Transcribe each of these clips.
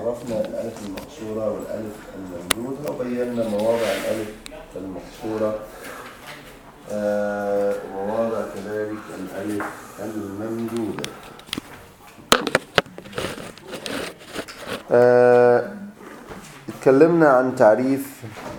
عرفنا الألف المقصورة والألف الممدودة وبينا مواضع الألف المقصورة آه، ومواضع كذلك الألف الممدودة آه، اتكلمنا عن تعريف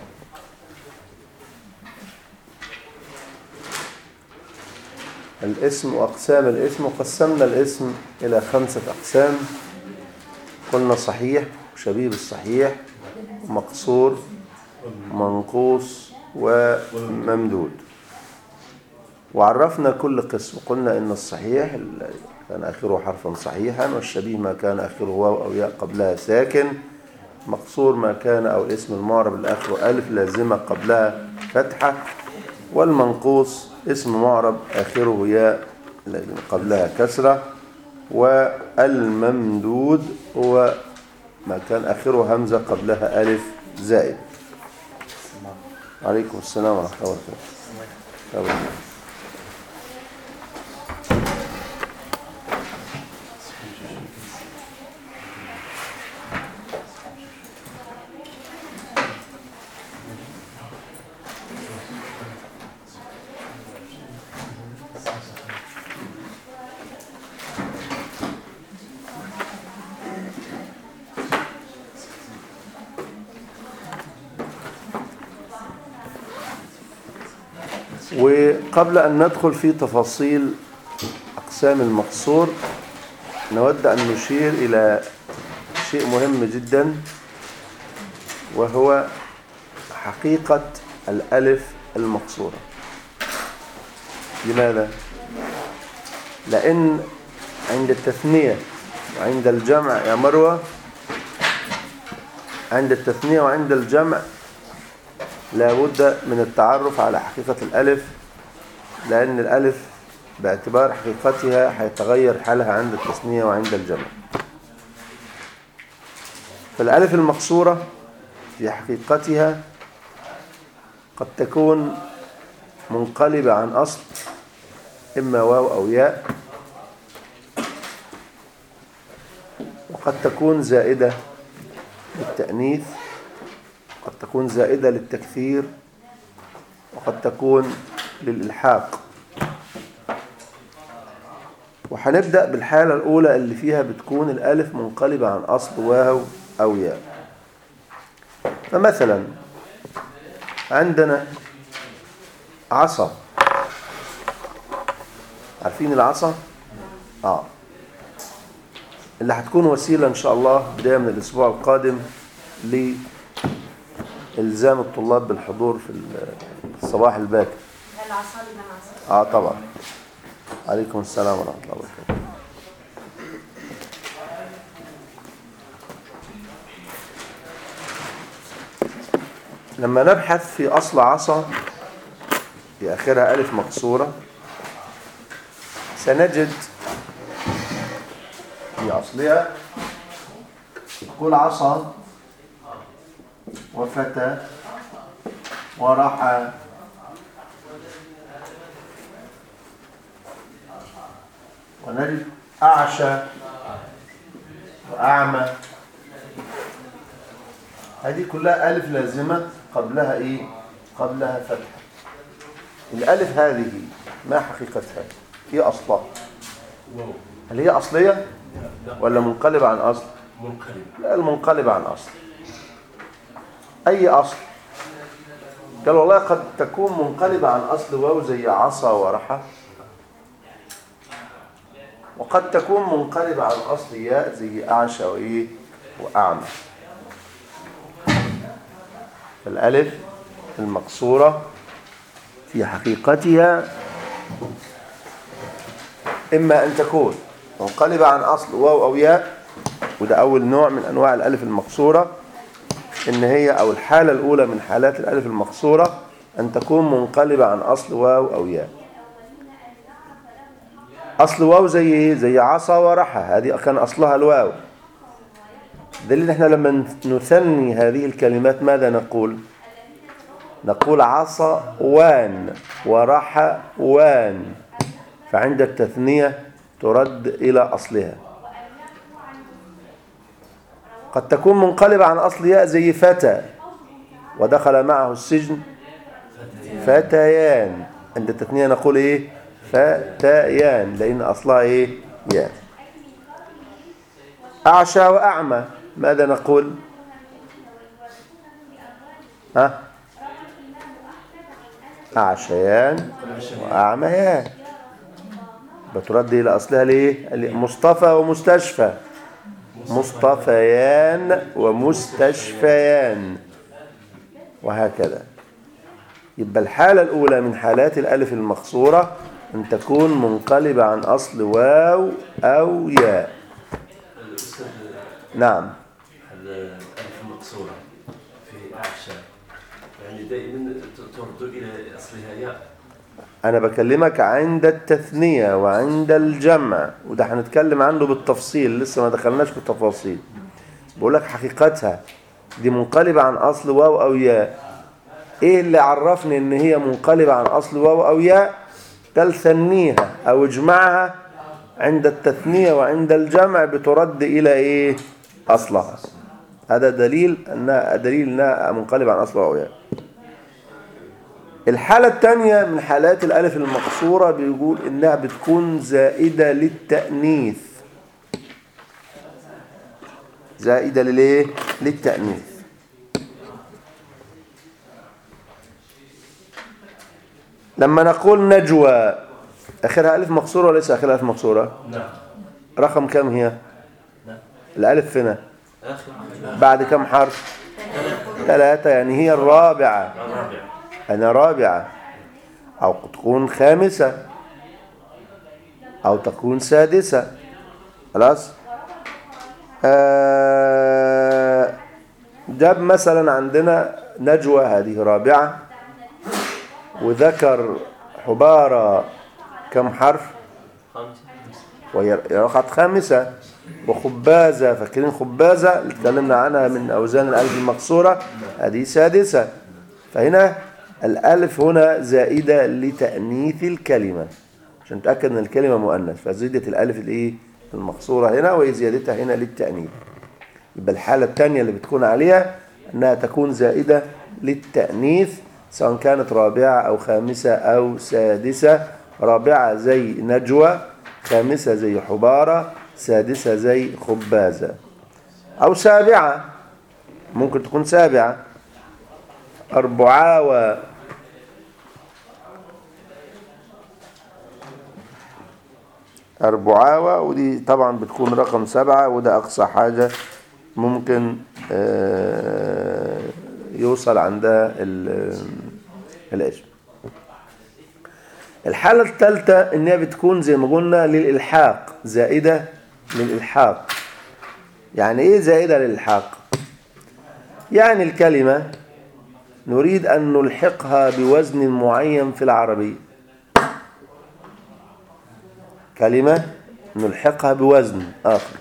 الاسم وأقسام الاسم وقسمنا الاسم إلى خمسة أقسام قلنا صحيح وشبيه بالصحيح ومقصور منقوص وممدود وعرفنا كل قسم قلنا إن الصحيح ال- كان آخره حرفا صحيحا والشبيه ما كان آخره واو أو ياء قبلها ساكن مقصور ما كان أو الاسم المعرب الآخر ألف لازمة قبلها فتحة والمنقوص اسم معرب آخره ياء لازم قبلها كسرة والممدود هو ما كان آخره همزة قبلها ألف زائد عليكم السلام ورحمة الله وبركاته وقبل أن ندخل في تفاصيل أقسام المقصور نود أن نشير إلى شيء مهم جدا وهو حقيقة الألف المقصورة لماذا؟ لأن عند التثنية وعند الجمع يا مروة عند التثنية وعند الجمع لا بد من التعرف على حقيقة الألف لأن الألف باعتبار حقيقتها هيتغير حالها عند التثنية وعند الجمع فالألف المقصورة في حقيقتها قد تكون منقلبة عن أصل إما واو أو ياء وقد تكون زائدة للتأنيث قد تكون زائدة للتكثير وقد تكون للإلحاق وهنبدأ بالحالة الأولى اللي فيها بتكون الألف منقلبة عن أصل واو أو ياء فمثلا عندنا عصا عارفين العصا؟ آه اللي هتكون وسيلة إن شاء الله بداية من الأسبوع القادم لإلزام الطلاب بالحضور في الصباح الباكر العصا اللي معصا اه طبعا عليكم السلام ورحمة الله وبركاته لما نبحث في أصل عصا في آخرها ألف مقصورة سنجد في أصلها كل عصا وفتى ورحى ونجد أعشى وأعمى هذه كلها ألف لازمة قبلها إيه؟ قبلها فتحة الألف هذه ما حقيقتها؟ إيه أصلها؟ هل هي أصلية ولا منقلبة عن أصل؟ منقلب لا المنقلبة عن أصل أي أصل قال والله قد تكون منقلبة عن أصل واو زي عصا ورحى وقد تكون منقلبة عن أصل ياء زي أعشى وإيه وأعمى فالألف المقصورة في حقيقتها إما أن تكون منقلبة عن أصل واو أو ياء وده أول نوع من أنواع الألف المقصورة إن هي أو الحالة الأولى من حالات الألف المقصورة أن تكون منقلبة عن أصل واو أو ياء أصل واو زي إيه؟ زي عصا ورحى هذه كان أصلها الواو دليل إحنا لما نثني هذه الكلمات ماذا نقول نقول عصا وان ورحى وان فعند التثنية ترد إلى أصلها قد تكون منقلبة عن أصل ياء زي فتى ودخل معه السجن فتيان عند التثنية نقول إيه فتيان لأن أصلها إيه ياء أعشى وأعمى ماذا نقول ها أعشيان وأعميان بترد إلى أصلها ليه مصطفى ومستشفى مصطفيان ومستشفيان وهكذا يبقى الحالة الأولى من حالات الألف المقصورة أن تكون منقلبة عن أصل واو أو ياء الأستاذ نعم الألف المقصورة في أعشى يعني دائما ترد إلى أصلها ياء أنا بكلمك عند التثنية وعند الجمع وده هنتكلم عنه بالتفصيل لسه ما دخلناش في التفاصيل بقول لك حقيقتها دي منقلبة عن أصل واو أو ياء إيه اللي عرفني إن هي منقلبة عن أصل واو أو ياء قال ثنيها أو اجمعها عند التثنية وعند الجمع بترد إلى إيه أصلها هذا دليل أنها دليل أنها منقلبة عن أصل واو أو ياء الحالة الثانية من حالات الألف المقصورة بيقول إنها بتكون زائدة للتأنيث زائدة للإيه؟ للتأنيث لما نقول نجوى آخرها ألف مقصورة وليس آخرها ألف مقصورة نعم رقم كم هي نعم الألف هنا آخر بعد كم حرف ثلاثة يعني هي الرابعة الرابع أنا رابعة أو تكون خامسة أو تكون سادسة خلاص آه، جاب مثلا عندنا نجوى هذه رابعة وذكر حبارة كم حرف خمسة وهي رقعة خامسة وخبازة فاكرين خبازة اللي اتكلمنا عنها من أوزان الألف المقصورة هذه سادسة فهنا الألف هنا زائدة لتأنيث الكلمة عشان نتأكد أن الكلمة مؤنث فزيدت الألف الإيه المقصورة هنا وهي زيادتها هنا للتأنيث يبقى الحالة الثانية اللي بتكون عليها أنها تكون زائدة للتأنيث سواء كانت رابعة أو خامسة أو سادسة رابعة زي نجوى خامسة زي حبارة سادسة زي خبازة أو سابعة ممكن تكون سابعة أربعاوة أربعاوة ودي طبعا بتكون رقم سبعة وده أقصى حاجة ممكن آه، يوصل عندها ال- الاسم الحالة الثالثة إنها بتكون زي ما قلنا للإلحاق زائدة للإلحاق يعني إيه زائدة للإلحاق؟ يعني الكلمة نريد أن نلحقها بوزن معين في العربية كلمة نلحقها بوزن آخر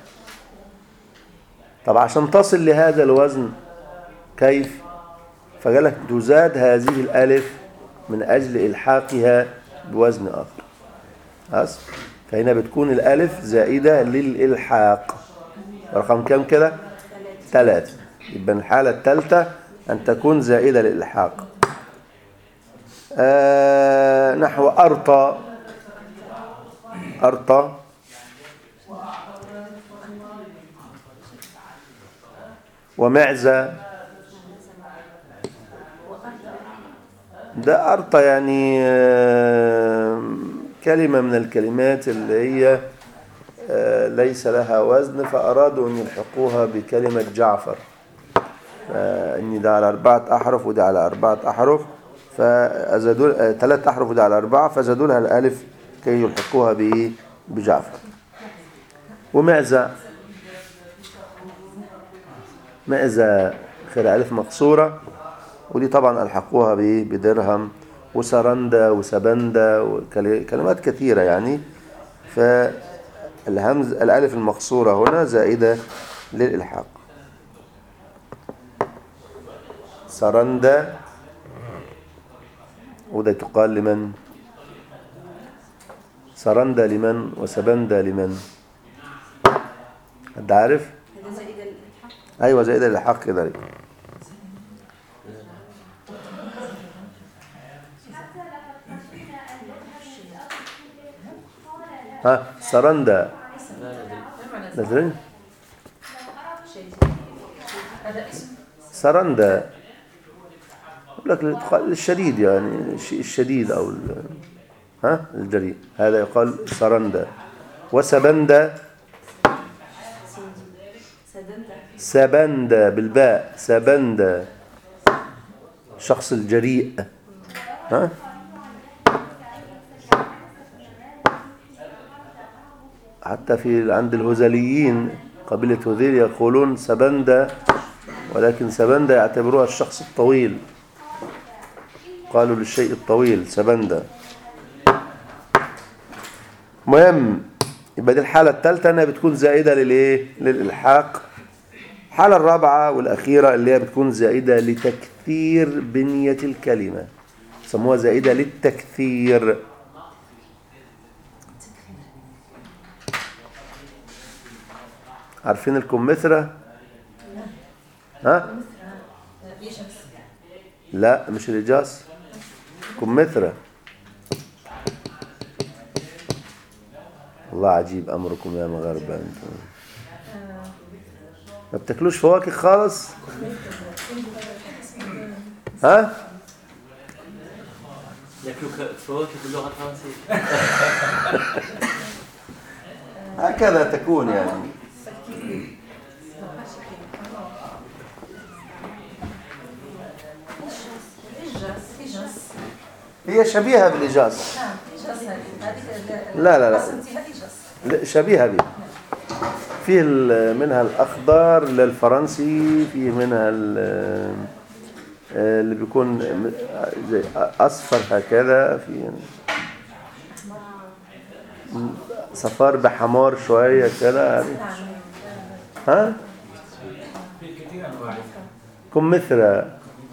طب عشان تصل لهذا الوزن كيف فقال لك تزاد هذه الألف من أجل إلحاقها بوزن آخر خلاص فهنا بتكون الألف زائدة للإلحاق رقم كم كده ثلاثة يبقى الحالة الثالثة أن تكون زائدة للإلحاق آه نحو أرطى أرطى ومعزة ده أرطى يعني آه، كلمة من الكلمات اللي هي آه، ليس لها وزن فأرادوا أن يلحقوها بكلمة جعفر فإن ده على أربعة أحرف وده على أربعة أحرف فزادوا آه، ثلاث أحرف وده على أربعة فزادوا لها الألف كي يلحقوها بإيه؟ بجعفر ومعزة معزة خير ألف مقصورة ودي طبعا ألحقوها بإيه؟ بدرهم وسرندة وسبندة وكلمات كثيرة يعني فالهمز الألف المقصورة هنا زائدة للإلحاق سرندة وده تقال لمن سرندة لمن وسبندة لمن حد عارف هذا زائد الإلحاق أيوة زائدة للحق كذلك ها سرندا نزلين هذا اسم سرندا يقول لك يقال الشديد يعني الشيء الشديد أو ال- ها الجريء هذا يقال سرندا وسبندا سدنتا سبندا بالباء سبندا شخص الجريء ها حتى في عند الهذليين قبيلة هذيل يقولون سبندا ولكن سبندا يعتبروها الشخص الطويل قالوا للشيء الطويل سبندا مهم يبقى دي الحالة الثالثة انها بتكون زائدة للايه للإلحاق الحالة الرابعة والأخيرة اللي هي بتكون زائدة لتكثير بنية الكلمة سموها زائدة للتكثير عارفين الكمثرى ها يجلس لا مش الإجاز كمثرى الله عجيب أمركم يا مغاربة أنتم ما بتاكلوش فواكه خالص ها ياكلوا ك- فواكه باللغه الفرنسيه هكذا تكون يعني إجاز إجاز هي شبيهة بالإجاز نعم إجاز هذه هذه لا، لا، لا. قسمتيها إجاز لا، شبيهة به فيه ال- منها الأخضر للفرنسي فيه منها ال- اللي بيكون م- زي أصفر هكذا في صفار بحمار شوية كده نعم ها كمثرى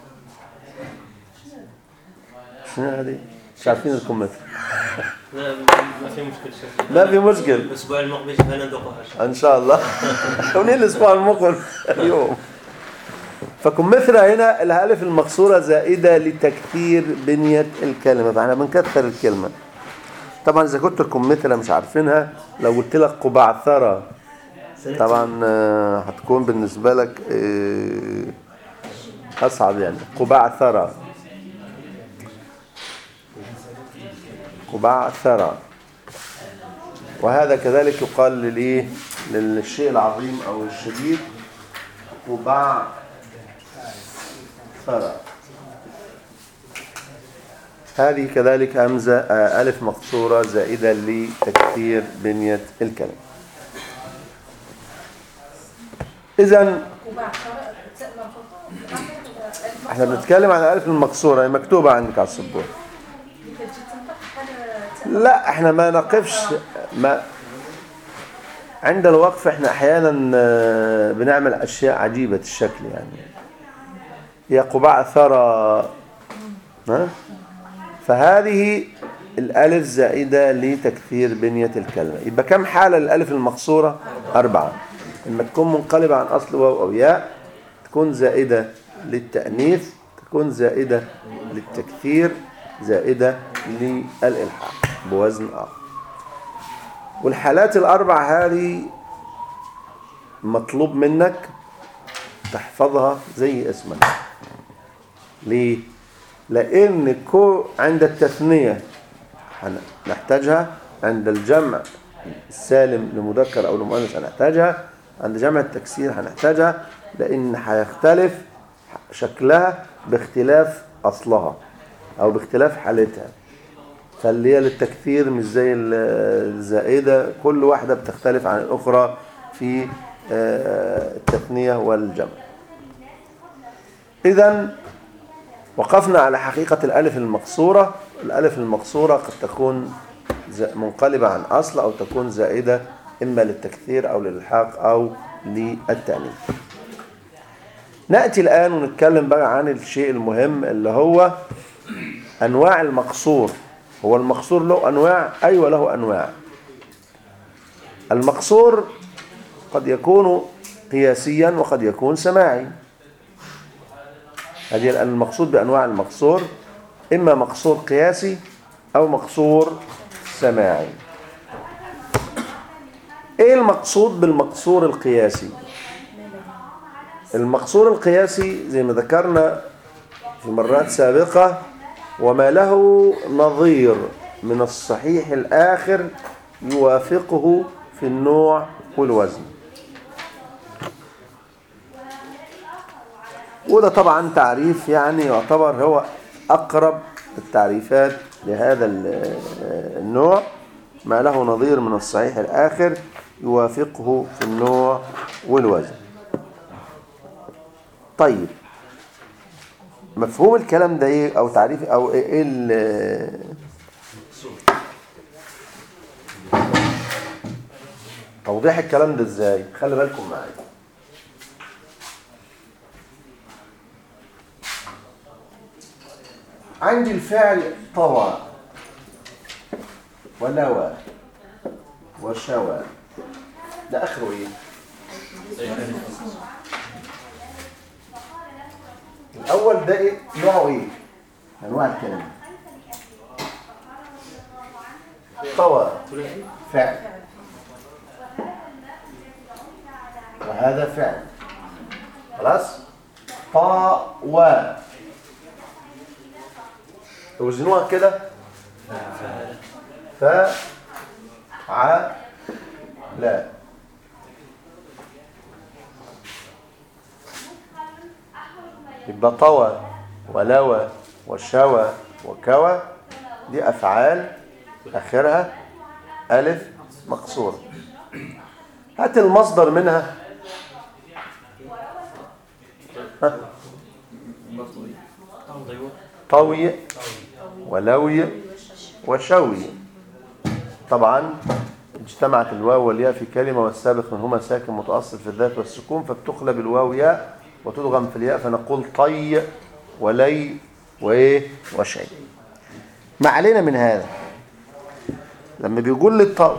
شنو هذه؟ مش عارفين الكمثرى لا ما في مشكل شيخ ما في مشكل الاسبوع المقبل انا ندوقها إن شاء الله. ان شاء الله ونين الاسبوع المقبل اليوم فكمثرى هنا الالف المقصوره زائده لتكثير بنيه الكلمه فاحنا بنكثر الكلمه طبعا اذا كنت الكمثرى مش عارفينها لو قلت لك قبعثره طبعا آه، هتكون بالنسبه لك آه، اصعب يعني قبعثره قبعثره وهذا كذلك يقال للايه للشيء العظيم او الشديد قبع ثرى هذه كذلك همزة آه، ألف مقصورة زائدة لتكثير بنية الكلمة إذا وبعد قراءة تاء مربوطة ألف احنا مقصورة. بنتكلم عن الألف المقصورة هي مكتوبة عندك على السبورة اللي كتجي تنطق بحال تاء لا احنا ما نقفش ما عند الوقف احنا احيانا آه، بنعمل اشياء عجيبة الشكل يعني هي قباع ثرى ها؟ فهذه الالف زائدة لتكثير بنية الكلمة يبقى كم حالة الالف المقصورة أربعة لما تكون منقلبة عن أصل واو أو ياء تكون زائدة للتأنيث تكون زائدة للتكثير زائدة للإلحاق بوزن آخر والحالات الأربع هذه مطلوب منك تحفظها زي اسمك ليه؟ لأن كو عند التثنية هن- نحتاجها عند الجمع السالم لمذكر أو لمؤنث هنحتاجها عند جمع التكسير هنحتاجها لأن هيختلف شكلها باختلاف أصلها أو باختلاف حالتها فاللي هي للتكثير مش زي ال- الزائدة كل واحدة بتختلف عن الأخرى في آه، التثنية والجمع إذا وقفنا على حقيقة الألف المقصورة الألف المقصورة قد تكون ز- منقلبة عن أصل أو تكون زائدة إما للتكثير أو للإلحاق أو للتأنيث نأتي الآن ونتكلم بقى عن الشيء المهم اللي هو أنواع المقصور هو المقصور له أنواع أيوة له أنواع المقصور قد يكون قياسيا وقد يكون سماعي هذه المقصود بأنواع المقصور إما مقصور قياسي أو مقصور سماعي إيه المقصود بالمقصور القياسي المقصور القياسي زي ما ذكرنا في مرات سابقة وما له نظير من الصحيح الآخر يوافقه في النوع والوزن وده طبعا تعريف يعني يعتبر هو أقرب التعريفات لهذا ال- النوع ما له نظير من الصحيح الآخر يوافقه في النوع والوزن طيب مفهوم الكلام ده ايه او تعريف او ايه إيه ال- توضيح الكلام ده ازاي خلي بالكم معايا عندي الفعل طوى ونوى وشوى ده اخره ايه الاول ده ايه نوعه ايه انواع الكلمه طوى ثلاثي فعل وهذا فعل خلاص طاوى توزنوها كده ف ع لا يبقى طوى ولوى وشوى وكوى دي أفعال آخرها ألف مقصورة هات المصدر منها ها؟ ضيوة طوي ولوي وشوي طبعا اجتمعت الواو والياء في كلمة والسابق منهما ساكن متأصل في الذات والسكون فبتقلب الواو ياء وتدغم في الياء فنقول طي ولي وايه وشيء ما علينا من هذا لما بيقول لي الطو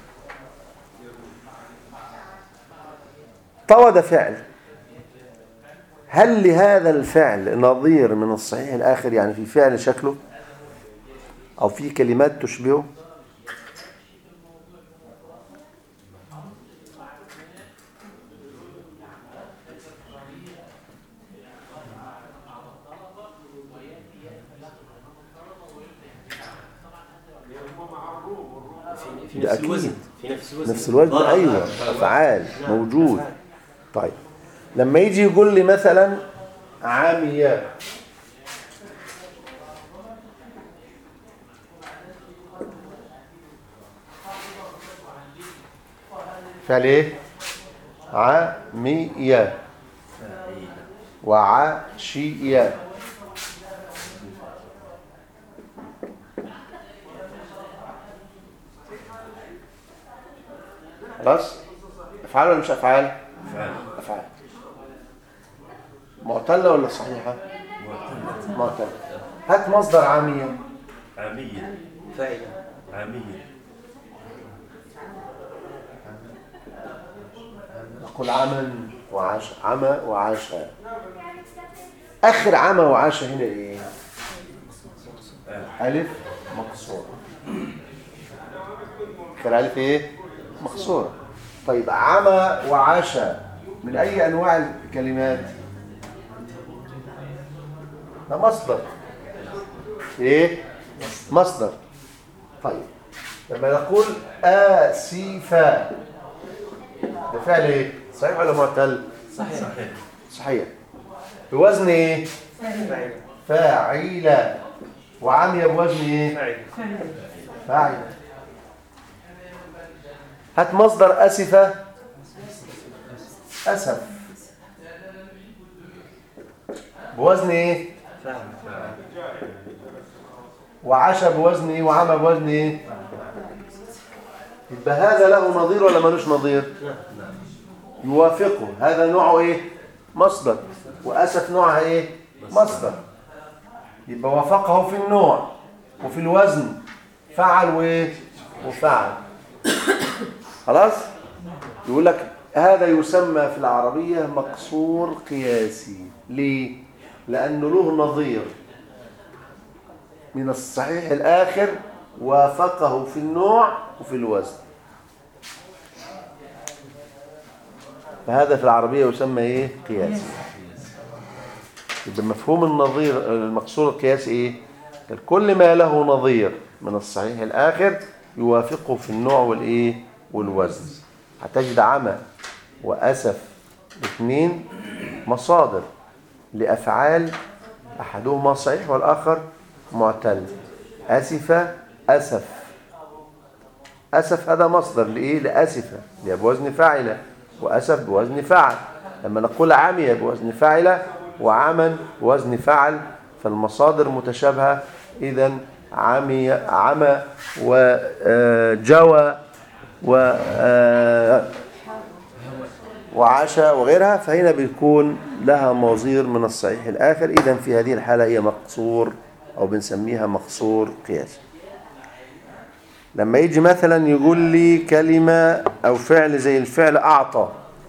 طوى ده فعل هل لهذا الفعل نظير من الصحيح الآخر يعني في فعل شكله أو في كلمات تشبهه في, في ده نفس أكيد. الوزن في نفس الوزن نفس الوزن ضرب. أيوة أفعال موجود طيب لما يجي يقول لي مثلا عامية فعل ايه عامية وعشية خلاص افعال ولا مش افعال افعال معتله ولا صحيحه معتله هات مصدر عاميه عامية فاعلة عامية نقول عمى وعاش عمى وعاش اخر عمى وعاش هنا ايه الف مكسوره اخر الف ايه مكسوره طيب عمى وعاش من اي انواع الكلمات ده مصدر ايه مصدر طيب لما نقول اسفا ده فعل ايه صحيح ولا معتل صحيح صحيح بوزن ايه فاعلة فاعيلة وعامية بوزن ايه فاعلة فاعل هات مصدر أسفة أسف بوزن ايه فاعلة وعشى بوزن ايه وعمى بوزن ايه يبقى هذا له نظير ولا ملوش نظير نعم نعم يوافقه هذا نوعه ايه مصدر واسف نوعها ايه مصدر يبقى وافقه في النوع وفي الوزن فعل وايه وفعل خلاص يقول لك هذا يسمى في العربية مقصور قياسي ليه؟ لأنه له نظير من الصحيح الآخر وافقه في النوع وفي الوزن فهذا في العربية يسمى إيه؟ قياسي يبقى مفهوم النظير المقصور القياسي إيه؟ كل ما له نظير من الصحيح الآخر يوافقه في النوع والإيه؟ والوزن هتجد عمى وأسف اثنين مصادر لأفعال أحدهما صحيح والآخر معتل أسف أسف أسف هذا مصدر لإيه؟ لأسفة اللي هي بوزن فاعلة وأسف بوزن فعل لما نقول عمي بوزن فاعلة وعمن بوزن فعل فالمصادر متشابهة إذا عمي عمى وجوى و آه، وعشا وغيرها فهنا بيكون لها موازير من الصحيح الآخر إذا في هذه الحالة هي مقصور أو بنسميها مقصور قياسي لما يجي مثلا يقول لي كلمة أو فعل زي الفعل أعطى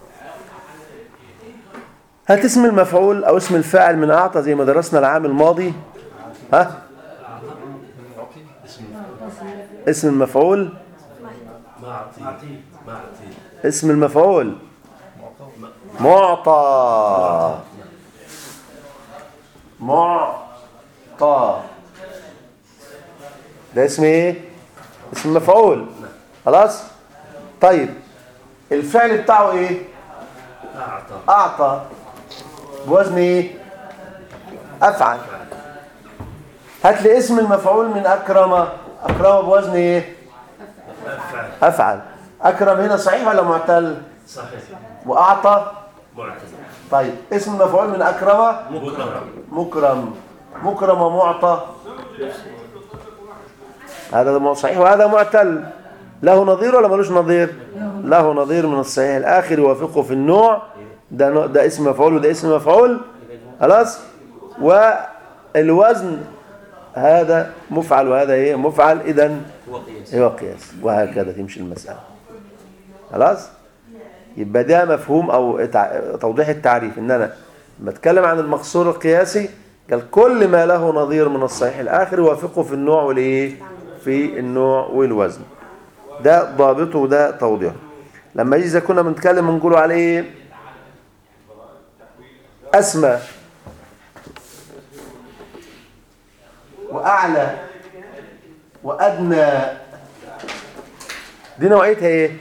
هل اسم المفعول أو اسم الفاعل من أعطى زي ما درسنا العام الماضي ها اسم المفعول معطي معطي اسم المفعول معطى معطى ده اسم ايه اسم مفعول خلاص طيب الفعل بتاعه ايه أعطى اعطى بوزن ايه افعل هات لي اسم المفعول من اكرم اكرم بوزن ايه أفعل افعل اكرم هنا صحيح ولا معتل صحيح واعطى معتل طيب اسم المفعول من اكرم مكرم مكرم مكرم معطى هذا مو- صحيح وهذا معتل له نظير ولا ملوش نظير له نظير من الصحيح الاخر يوافقه في النوع ده نوع- ده اسم مفعول وده اسم مفعول خلاص والوزن هذا مفعل وهذا ايه مفعل اذا هو قياس هو قياس وهكذا تمشي المسألة خلاص يبقى ده مفهوم او تع- توضيح التعريف ان انا لما اتكلم عن المقصور القياسي قال كل ما له نظير من الصحيح الاخر يوافقه في النوع والايه في النوع والوزن ده ضابطه وده توضيحه لما يجي إذا كنا بنتكلم بنقوله على ايه اسمى واعلى وادنى دي نوعيتها ايه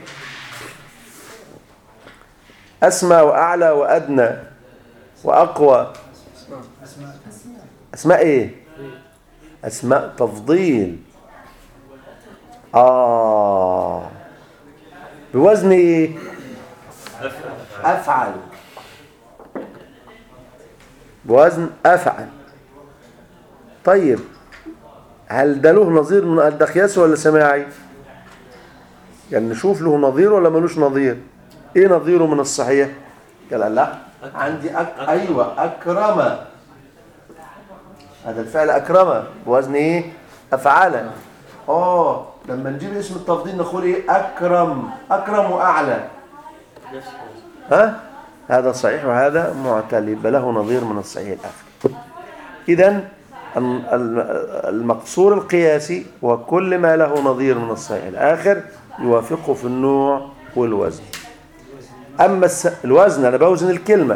اسمى واعلى وادنى واقوى اسماء ايه اسماء تفضيل اه بوزن ايه افعل بوزن افعل طيب هل ده له نظير من ده قياسي ولا سماعي يعني نشوف له نظير ولا ملوش نظير ايه نظيره من الصحيح قال لا عندي أك... ايوه اكرم هذا الفعل اكرم بوزن ايه افعل اه لما نجيب اسم التفضيل نقول ايه اكرم اكرم واعلى نفس ها هذا صحيح وهذا معتل يبقى له نظير من الصحيح الآخر إذا المقصور القياسي هو كل ما له نظير من الصحيح الآخر يوافقه في النوع والوزن أما الس... الوزن أنا بوزن الكلمة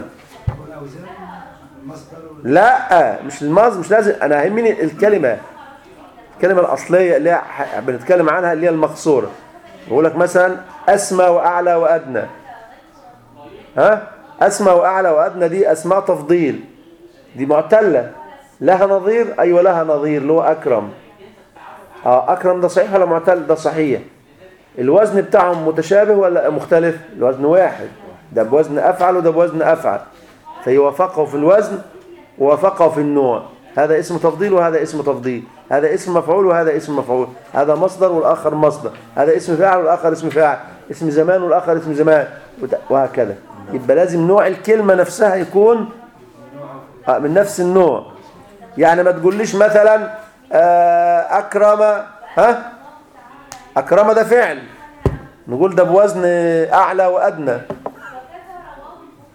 لا مش المصدر مش لازم أنا يهمني الكلمة الكلمة الأصلية اللي ح- بنتكلم عنها اللي هي المقصورة بقول لك مثلا أسمى وأعلى وأدنى ها أسمى وأعلى وأدنى دي أسماء تفضيل دي معتلة لها نظير أيوة لها نظير اللي هو أكرم آه أكرم ده صحيح ولا معتل ده صحيح الوزن بتاعهم متشابه ولا مختلف الوزن واحد ده بوزن أفعل وده بوزن أفعل فيوافقه في الوزن ووافقه في النوع هذا اسم تفضيل وهذا اسم تفضيل هذا اسم مفعول وهذا اسم مفعول هذا مصدر والآخر مصدر هذا اسم فاعل والآخر اسم فاعل اسم زمان والآخر اسم زمان وت- وهكذا يبقى لازم نوع الكلمة نفسها يكون آه، من نفس النوع يعني ما تقوليش مثلا آه، أكرم ها أكرم ده فعل نقول ده بوزن أعلى وأدنى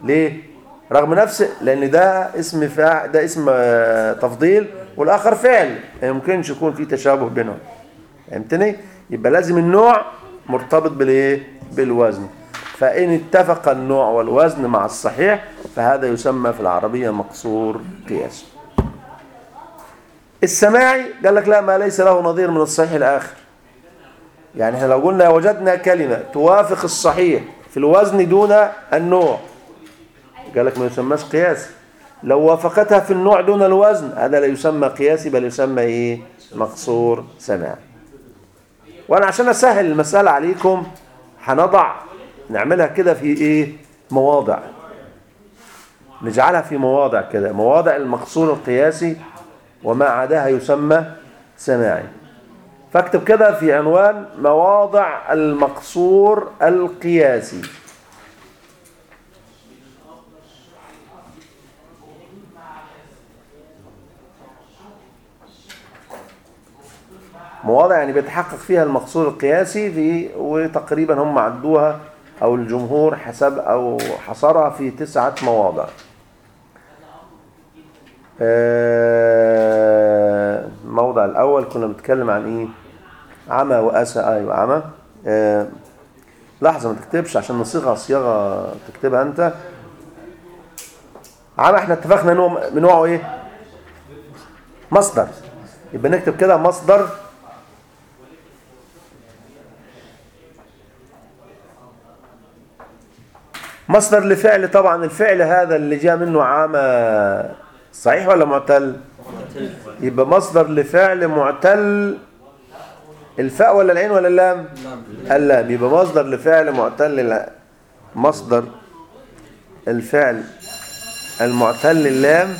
ليه رغم نفس لان ده اسم فاعل ده اسم آه، تفضيل والاخر فعل ما يمكنش يكون في تشابه بينهم فهمتني يبقى لازم النوع مرتبط بالايه بالوزن فان اتفق النوع والوزن مع الصحيح فهذا يسمى في العربيه مقصور قياسي السماعي قال لك لا ما ليس له نظير من الصحيح الاخر يعني احنا لو قلنا وجدنا كلمه توافق الصحيح في الوزن دون النوع قال لك ما يسمىش قياسي لو وافقتها في النوع دون الوزن هذا لا يسمى قياسي بل يسمى ايه مقصور سماع وانا عشان اسهل المسألة عليكم هنضع نعملها كده في ايه مواضع نجعلها في مواضع كده مواضع المقصور القياسي وما عداها يسمى سماعي فاكتب كده في عنوان مواضع المقصور القياسي مواضع يعني بيتحقق فيها المقصور القياسي في وتقريبا هم عدوها او الجمهور حسب او حصرها في تسعة مواضع آه، الموضع الاول كنا بنتكلم عن ايه عمى واسى ايوه عمى آه، لحظة ما تكتبش عشان نصيغها صياغة تكتبها انت عمى احنا اتفقنا نوع من نوعه ايه مصدر يبقى نكتب كده مصدر مصدر لفعل طبعا الفعل هذا اللي جاء منه عامة صحيح ولا معتل يبقى مصدر لفعل معتل الفاء ولا العين ولا اللام اللام يبقى مصدر لفعل معتل الع- مصدر الفعل المعتل اللام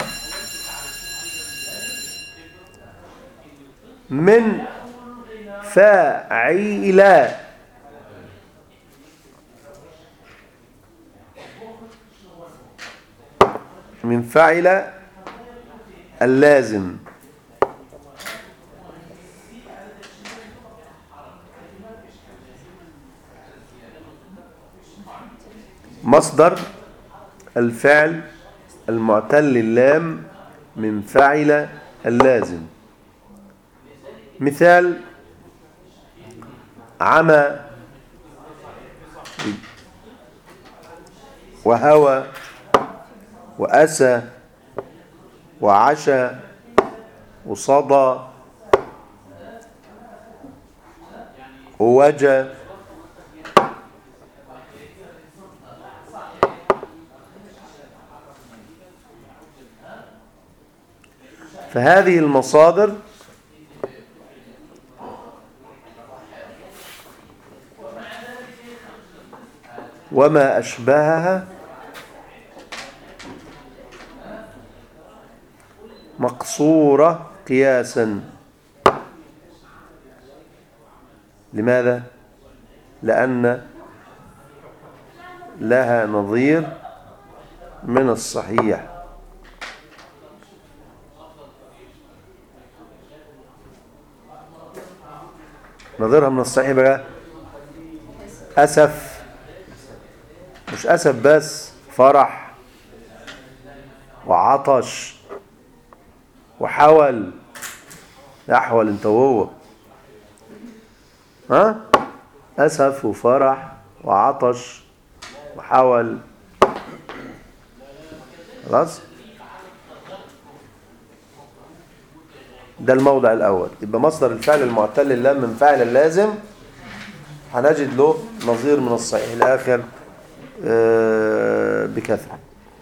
من فاعل من فعل اللازم مصدر الفعل المعتل اللام من فعل اللازم مثال عمى وهوى وأسى وعشى وصدى ووجى فهذه المصادر وما أشبهها مقصورة قياسا لماذا؟ لأن لها نظير من الصحيح نظيرها من الصحيح بقى أسف مش أسف بس فرح وعطش وحول احول انت وهو ها اسف وفرح وعطش وحول خلاص ده الموضع الاول يبقى مصدر الفعل المعتل اللام من فعل اللازم هنجد له نظير من الصحيح الاخر آه، بكثره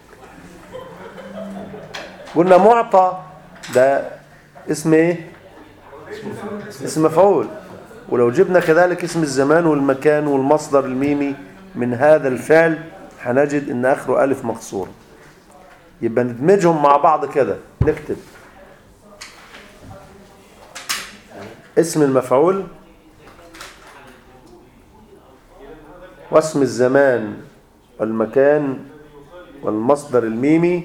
قلنا معطى ده اسم ايه اسم مفعول ولو جبنا كذلك اسم الزمان والمكان والمصدر الميمي من هذا الفعل هنجد ان اخره الف مقصور يبقى ندمجهم مع بعض كده نكتب اسم المفعول واسم الزمان والمكان والمصدر الميمي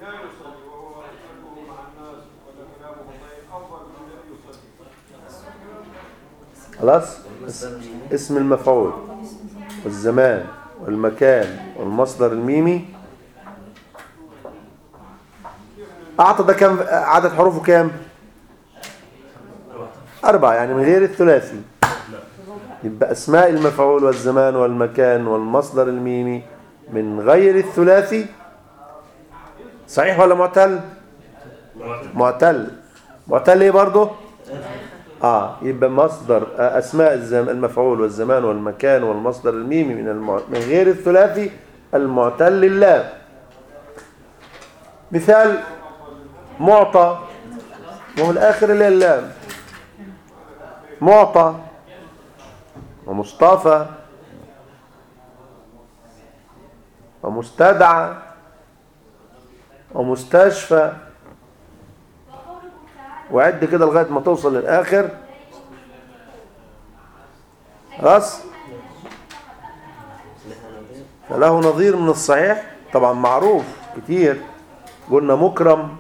خلاص اس- اسم المفعول والزمان والمكان والمصدر الميمي أعطى ده كم عدد حروفه كام أربعة يعني من غير الثلاثي يبقى أسماء المفعول والزمان والمكان والمصدر الميمي من غير الثلاثي صحيح ولا معتل معتل معتل ايه برضه اه يبقى مصدر آه، اسماء الزم المفعول والزمان والمكان والمصدر الميمي من المع... من غير الثلاثي المعتل اللام مثال معطى وهو الاخر اللي هي اللام معطى ومصطفى ومستدعى ومستشفى وعد كده لغاية ما توصل للآخر خلاص فله نظير من الصحيح طبعا معروف كتير قلنا مكرم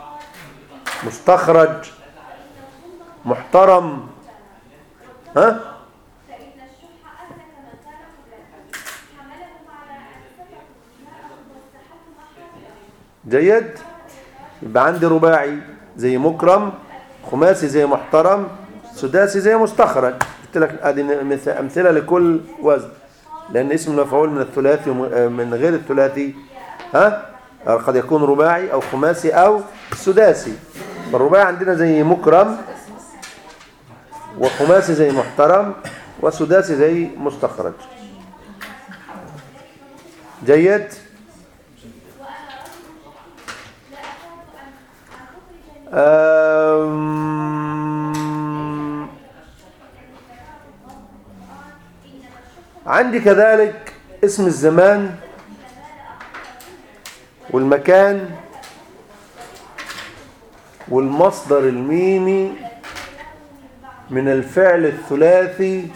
مستخرج محترم ها جيد يبقى عندي رباعي زي مكرم خماسي زي محترم سداسي زي مستخرج قلت لك ادي مث- امثله لكل وزن لان اسم المفعول من الثلاثي وم- من غير الثلاثي ها قد يكون رباعي او خماسي او سداسي فالرباعي عندنا زي مكرم وخماسي زي محترم وسداسي زي مستخرج جيد أم... عندي كذلك اسم الزمان والمكان والمصدر الميمي من الفعل الثلاثي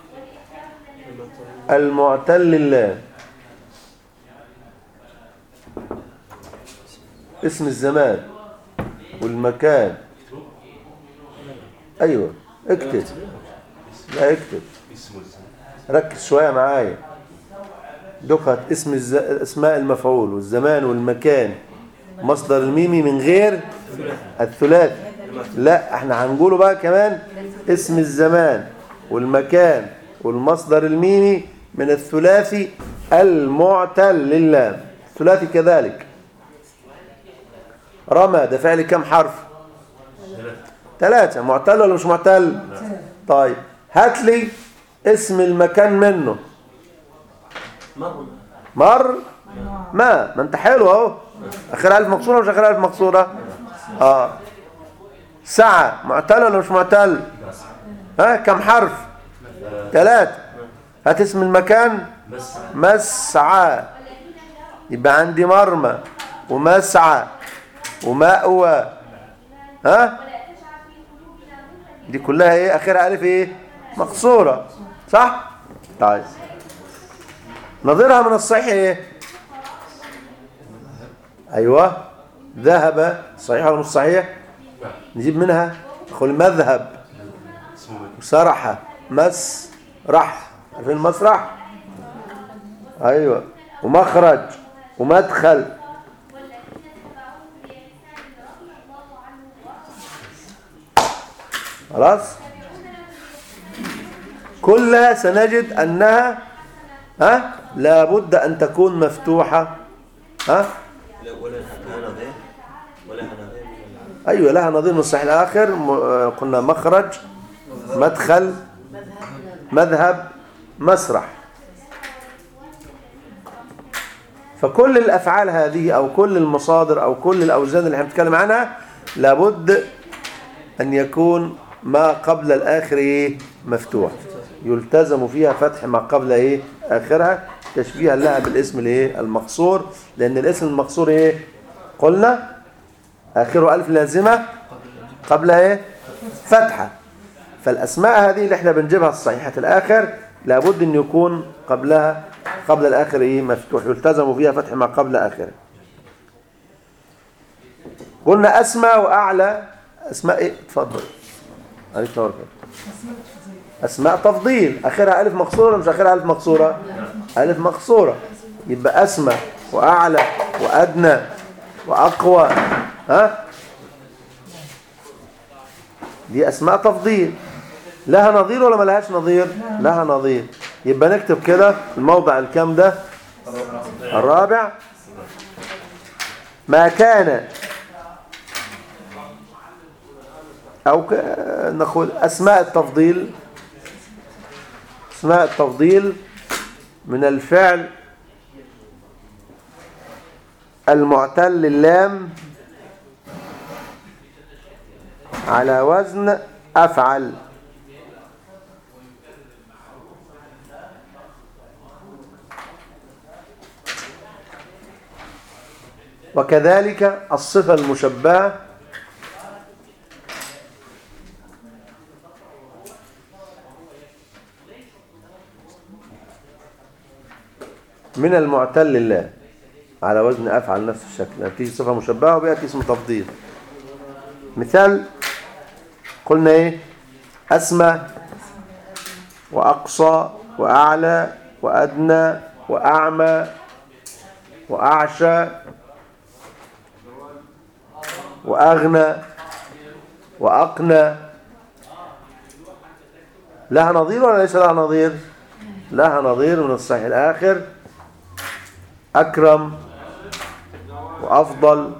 المعتل اللام اسم الزمان والمكان ايوه اكتب لا اكتب اسمه الزمان ركز شويه معايا دقت اسم الز... اسماء المفعول والزمان والمكان مصدر الميمي من غير الثلاثي لا احنا هنقوله بقى كمان اسم الزمان والمكان والمصدر الميمي من الثلاثي المعتل لله الثلاثي كذلك رمى ده فعل كم حرف ثلاثة ثلاثة معتل ولا مش معتل طيب هات لي اسم المكان منه مر مر ما ما انت حلو اهو اخر الف مقصوره مش اخر الف مقصوره اه ساعة معتل ولا مش معتل ها كم حرف ثلاثة هات اسم المكان مسعى مسعى يبقى عندي مرمى ومسعى ومأوى ها دي كلها ايه اخرها الف ايه مقصوره صح طيب نظيرها من الصحيح ايه ايوه ذهب صحيح ولا مش صحيح نجيب منها نقول مذهب اسمه سرح مسرح عارفين المسرح ايوه ومخرج ومدخل خلاص كلها سنجد انها ها لابد ان تكون مفتوحه ها لا ولا لها نظير ولا لها نظير من العرب. ايوه لها نظير من الصحيح الاخر م- آه، قلنا مخرج مدخل مذهب مسرح فكل الافعال هذه او كل المصادر او كل الاوزان اللي احنا بنتكلم عنها لابد ان يكون ما قبل الاخر ايه مفتوح يلتزم فيها فتح ما قبل ايه اخرها تشبيها لها بالاسم الايه المقصور لان الاسم المقصور ايه قلنا اخره الف لازمه قبل ايه فتحه فالاسماء هذه اللي احنا بنجيبها الصحيحه الاخر لابد ان يكون قبلها قبل الاخر ايه مفتوح يلتزم فيها فتح ما قبل اخره قلنا اسمى واعلى اسماء ايه اتفضل عليك نور كده. اسماء تفضيل اخرها الف مقصوره ولا مش اخرها الف مقصوره الف مقصوره يبقى اسمى واعلى وادنى واقوى ها دي أسماء تفضيل لها نظير ولا ملهاش نظير لها نظير يبقى نكتب كده الموضع الكام ده الرابع ما كان أو ك... نقول أسماء التفضيل أسماء التفضيل من الفعل المعتل اللام على وزن أفعل وكذلك الصفة المشبهة من المعتل لله على وزن أفعل نفس الشكل يعني تيجي صفة مشبهة وبيأتي اسم تفضيل مثال قلنا ايه أسمى وأقصى وأعلى وأدنى وأعمى وأعشى وأغنى وأقنى لها نظير ولا ليس لها نظير لها نظير من الصحيح الآخر أكرم وأفضل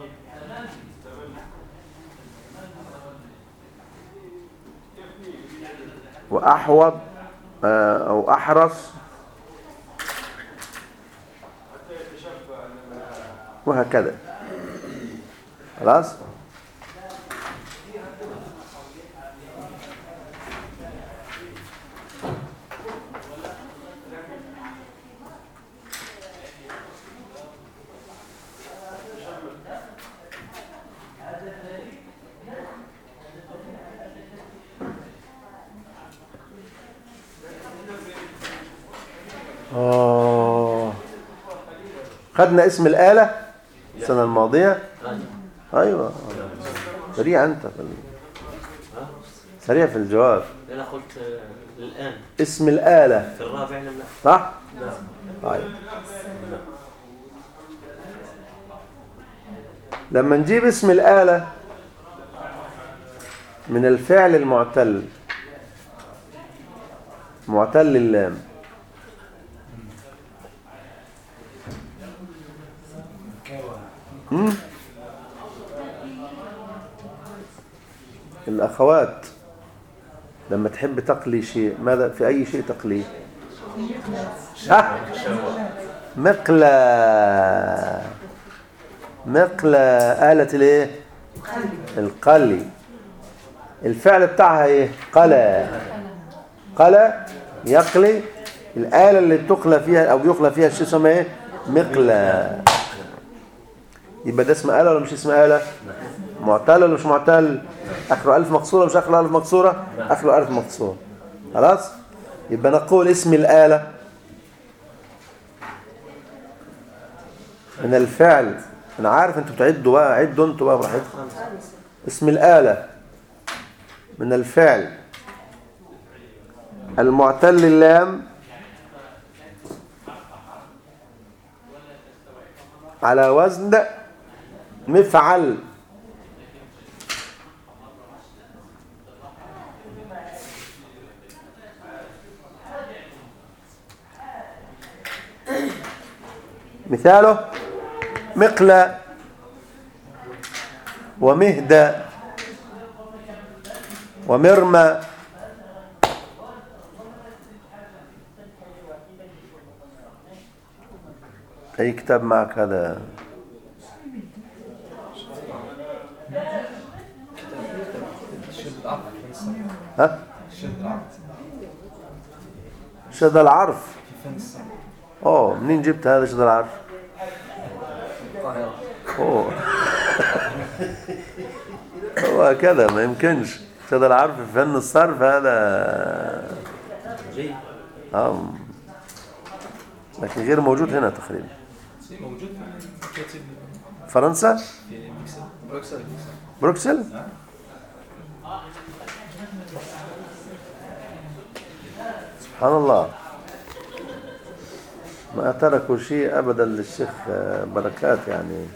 وأحوط آه، أو أحرص وهكذا خلاص آه. خدنا اسم الآلة السنة الماضية أيوة سريع أنت في ال... سريع في الجواب أنا قلت آه، الآن اسم الآلة في الرابع لم لا صح؟ نعم طيب لما نجيب اسم الآلة من الفعل المعتل معتل اللام مم؟ الأخوات لما تحب تقلي شيء ماذا في أي شيء تقليه ها مقلى مقلى آلة الايه القلي الفعل بتاعها ايه قلى قلى يقلي الآلة اللي بتقلى فيها أو يقلى فيها الشيء اسمها ايه مقلى يبقى ده اسم آلة ولا مش اسم آلة معتل ولا مش معتل آخره ألف مقصورة مش آخره ألف مقصورة آخره ألف مقصورة خلاص يبقى نقول اسم الآلة من الفعل أنا عارف أنتوا بتعدوا بقى عدوا أنتوا بقى براحتكم اسم الآلة من الفعل المعتل اللام على وزن مفعل مثاله مقلى ومهدى ومرمى أي كتاب معك هذا ها شد العرف اوه منين جبت هذا شد العرف اوه هو كذا ما يمكنش شد العرف في فن الصرف هذا جيد اه لكن غير موجود هنا تقريبا موجود في كاتب فرنسا في بروكسل بروكسل سبحان الله ما تركوا شيء ابدا للشيخ آه، بركات يعني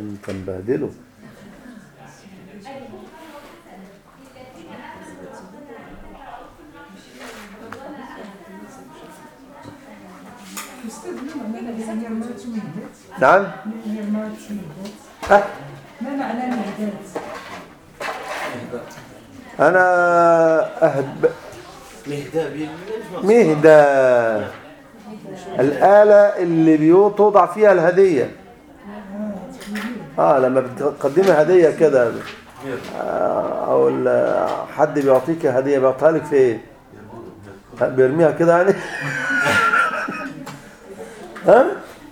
انت مبهدله نعم أه. ما معنى المهدات؟ انا أهب مهدا بالمجمع مهدى الآلة اللي بيو توضع فيها الهدية اه لما بتقدمي هدية كده آه، او ال- حد بيعطيك هدية بيعطيها لك في ايه ها، بيرميها كده يعني ها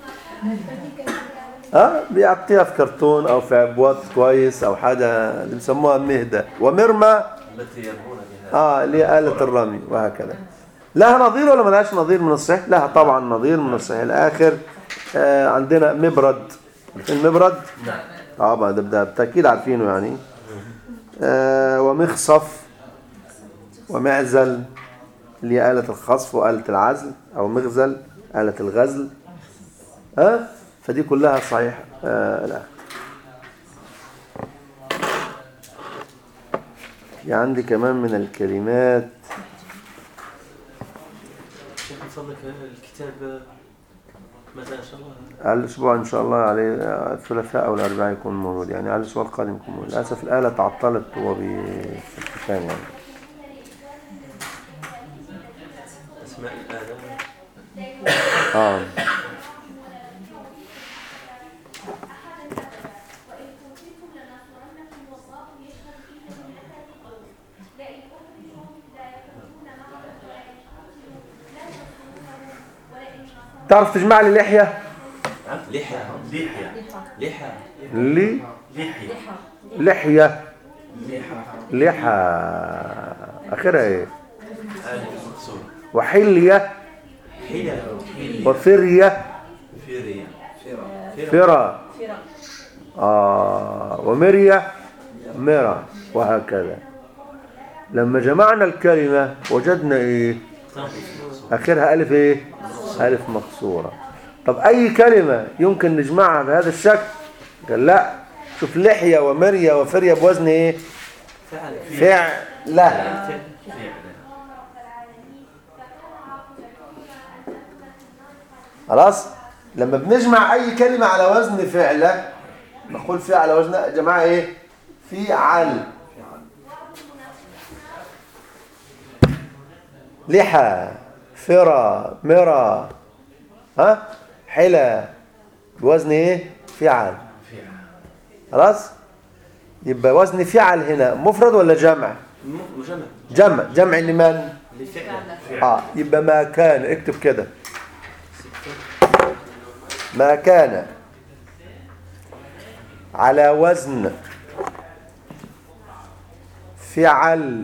اه بيعطيها في كرتون او في عبوات كويس او حاجة اللي بيسموها مهدة ومرمى التي يرمون بها اه اللي هي آلة الرمي وهكذا لها نظير ولا ملهاش نظير من الصحيح لها طبعا نظير من الصحيح الآخر آه عندنا مبرد المبرد نعم طبعا ده ده بالتأكيد عارفينه يعني آه ومخصف ومعزل اللي هي آلة الخصف وآلة العزل أو مغزل آلة الغزل ها آه فدي كلها صحيح آه الآخر في عندي كمان من الكلمات شيخ نصلك الكتاب متى ان شاء الله الأسبوع إن شاء الله عليه الثلاثاء أو الأربعاء يكون موجود يعني على الأسبوع القادم يكون موجود للأسف الآلة تعطلت وهو بي- في الختام يعني اسماء الآلة آه تعرف تجمع لي لحية لحية لحية لحية لي لحية لحية لحى لحى آخرها إيه آلة مقصورة وحلية حيلة حيلة وفرية فيريا فرة فراق آه ومرية مرة وهكذا لما جمعنا الكلمة وجدنا إيه آخرها ألف إيه ألف مكسورة طب أي كلمة يمكن نجمعها بهذا الشكل قال لا شوف لحية ومرية وفرية بوزن إيه فعل فعلة فعل خلاص لما بنجمع أي كلمة على وزن فعلة نقول فيها على وزن يا جماعة إيه فعل لحى فرى مرى ها حلى بوزن ايه فعل خلاص يبقى وزن فعل هنا مفرد ولا جمع م- مجمع جمع جمع لمن لفعل اه يبقى ما كان اكتب كده ما كان على وزن فعل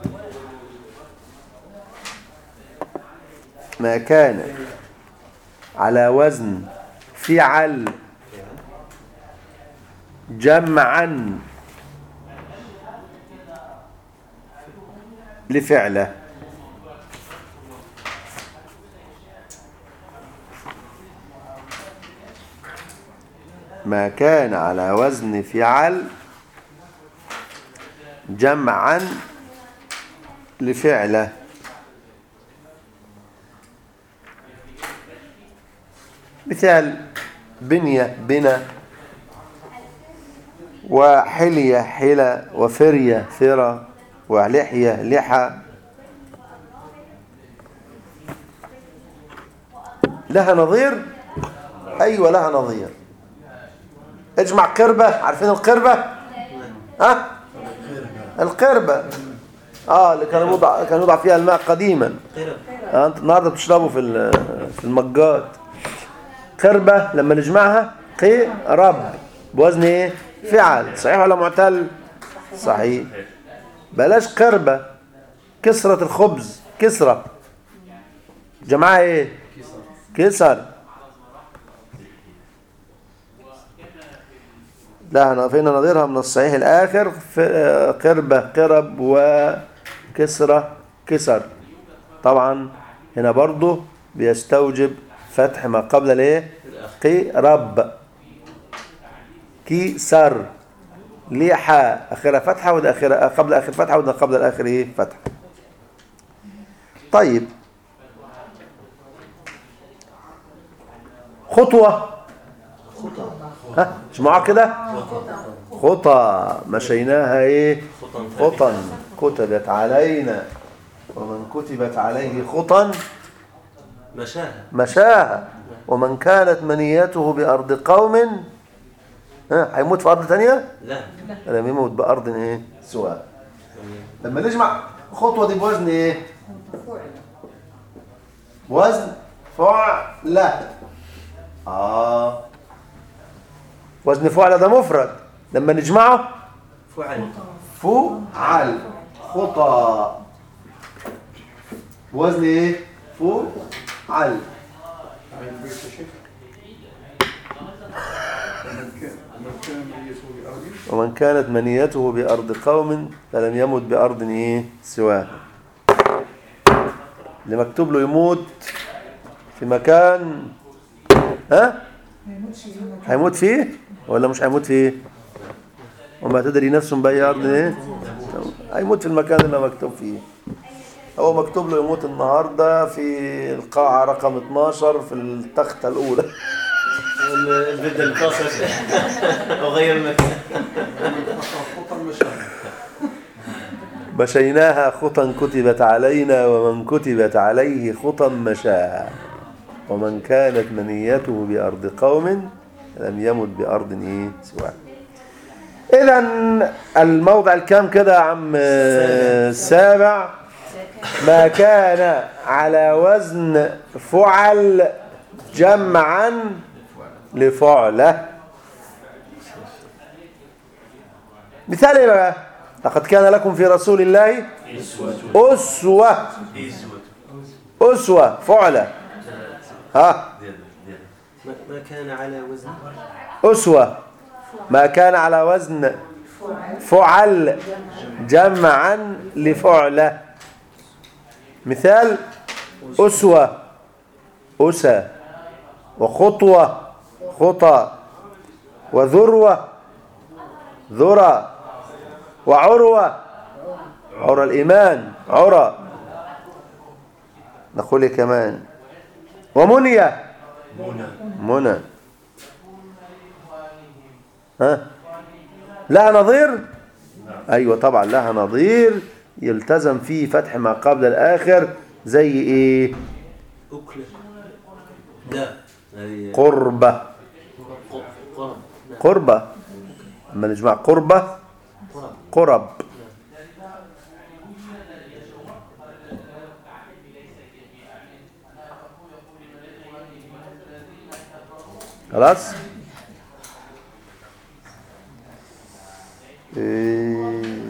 ما كان على وزن فعل جمعا لفعله ما كان على وزن فعل جمعا لفعله مثال بنية بنى وحلية حلى وفرية فرى ولحية لحى لها نظير أيوة لها نظير اجمع قربة عارفين القربة ها القربة اه اللي كان يوضع كان يوضع فيها الماء قديما قرب آه انت النهارده بتشربه في ال- في المجات قربة لما نجمعها قي رب بوزن ايه فعل صحيح ولا معتل صحيح بلاش قربة كسرة الخبز كسرة جمعها ايه كسر لا أنا فينا نظيرها من الصحيح الآخر في آه، قربة قرب وكسرة كسر طبعا هنا برضو بيستوجب فتح ما قبل الايه قي رب كي سر ليه حاء اخرها فتحه وده اخرها قبل اخر فتحه وده قبل الاخر ايه فتحه طيب خطوه ها اسمعوا كده خطى مشيناها ايه خطا كتبت علينا ومن كتبت عليه خطا مشاها مشاها ومن كانت منيته بأرض قوم ها هيموت في أرض تانية لا لم يموت بأرض إيه سواء لما نجمع خطوة دي بوزن إيه وزن فعلة آه وزن فعلة ده مفرد لما نجمعه فعل فعل خطى وزن ايه فعل عين بيت الشيخ ومن كان ومن كان ميته بأرض ومن كانت منيته بأرض قوم فلم يمت بأرض ايه سواه اللي مكتوب له يموت في مكان ها ما يموتش في مكان. هيموت فيه ولا مش هيموت فيه وما تدري نفس بأي أرض ايه هيموت في المكان اللي مكتوب فيه هو مكتوب له يموت النهارده في القاعة رقم 12 في التختة الأولى البدل الفاصل وغير المكان خطا مشاهد مشيناها خطا كتبت علينا ومن كتبت عليه خطا مشاها ومن كانت منيته بأرض قوم لم يمت بأرض إيه سواء إذا الموضع الكام كده يا عم آه، السابع ما كان على وزن فعل جمعا لفعله مثال ايه بقى لقد كان لكم في رسول الله إسوة أسوة إسوة أسوة فعلة ها زيادة زيادة ما ما كان على وزن أسوة ما كان على وزن فعل جمعا لفعلة مثال أسوة أسى وخطوة خطى وذروة ذرى وعروة عرى الإيمان عرى نقول إيه كمان ومنية منى منى ها لها نظير ايوه طبعا لها نظير يلتزم فيه فتح ما قبل الاخر زي ايه أكلة لا هذه قربة ق- قرب نعم. قربة لما نجمع قربة قرب قرب خلاص إيه.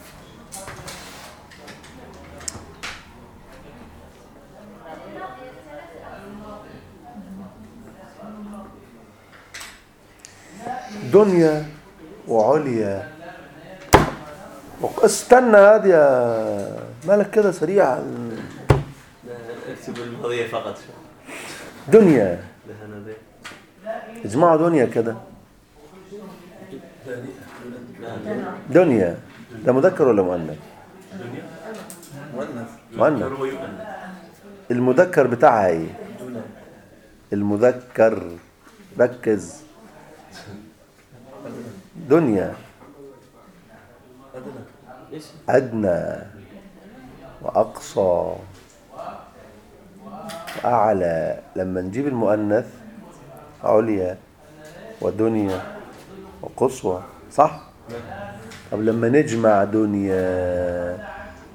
دنيا وعليا وق- استنى هادي يا مالك كده سريع لا، اكتب الماضية فقط دنيا لها نظير اجمعوا دنيا كده لا دنيا ده مذكر ولا مؤنث الدنيا مؤنث مؤنث يذكر ويؤنث المذكر بتاعها ايه المذكر ركز دنيا ايش أدنى وأقصى وأعلى لما نجيب المؤنث عليا ودنيا وقصوى صح؟ طب لما نجمع دنيا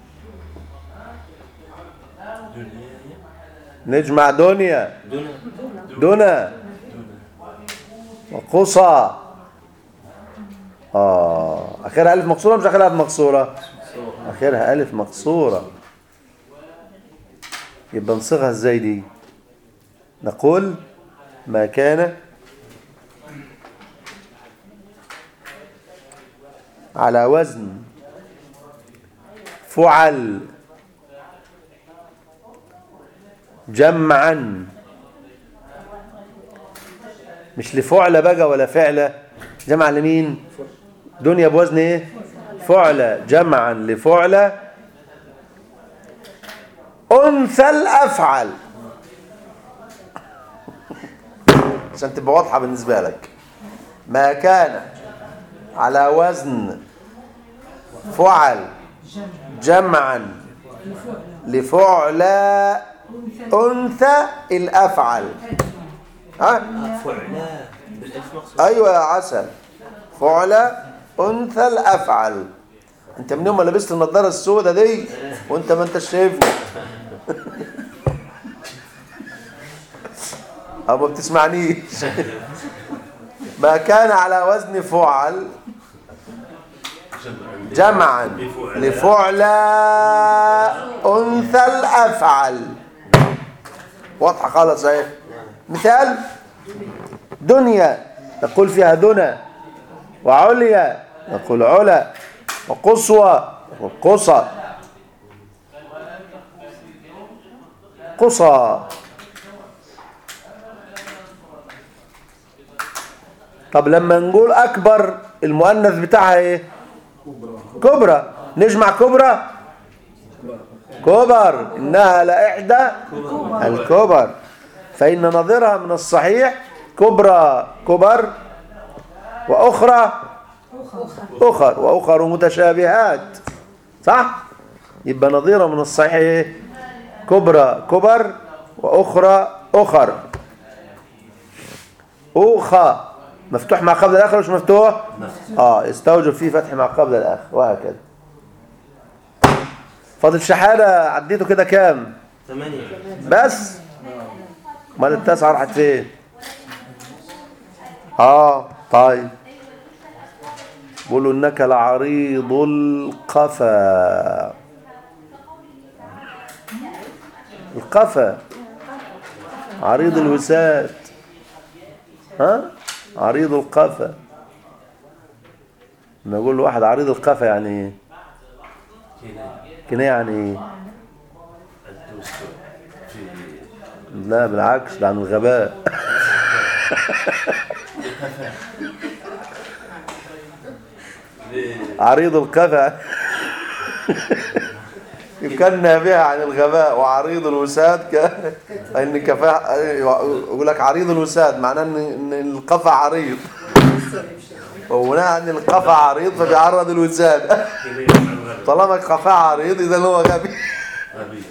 دنيا نجمع دنيا دون دنا وقصى آه آخرها ألف مقصورة مش آخرها ألف مقصورة آخرها ألف مقصورة يبقى نصيغها ازاي دي نقول ما كان على وزن فعل جمعا مش لفعل بقى ولا فعلة جمع لمين دنيا بوزن ايه فعلى جمعا لفعلى انثى الافعل عشان تبقى واضحه بالنسبه لك ما كان على وزن فعل جمعا لفعلى انثى الافعل ها فعلا بالالف مقصود ايوه يا عسل فعلى انثى الافعل انت من يوم ما لبست النضاره السوداء دي وانت ما انت شايفني او ما بتسمعنيش ما كان على وزن فعل جمعا لفعلى انثى الافعل واضحه خالص اهي مثال دنيا نقول فيها دنا وعليا نقول علا وقصوى نقول قصى قصى طب لما نقول اكبر المؤنث بتاعها ايه كبرى نجمع كبرى كبر انها لاحدى الكبر فان نظيرها من الصحيح كبرى كبر واخرى اخر واخر متشابهات صح يبقى نظيرها من الصحيح إيه؟ كبرى كبر واخرى اخر أوخى مفتوح مع قبل الآخر مش مفتوح اه يستوجب فيه فتح مع قبل الآخر وهكذا فاضل شحالة عديته كده كام ثمانية بس امال التاسعة راحت فين اه طيب بيقولوا انك لعريض القفا القفا عريض الوساد ها عريض القفا لما يقول له واحد عريض القفا يعني ايه كناية كده يعني ايه الدوس في لا بالعكس ده عن الغباء عريض القفا يكنى بها عن الغباء وعريض الوساد ك... ان كفاء يقول لك عريض الوساد معناه ان إن القفا عريض وبناء عن القفا عريض فبيعرض الوساد كناية عن الغرب طالما القفا عريض اذا هو غبي غبية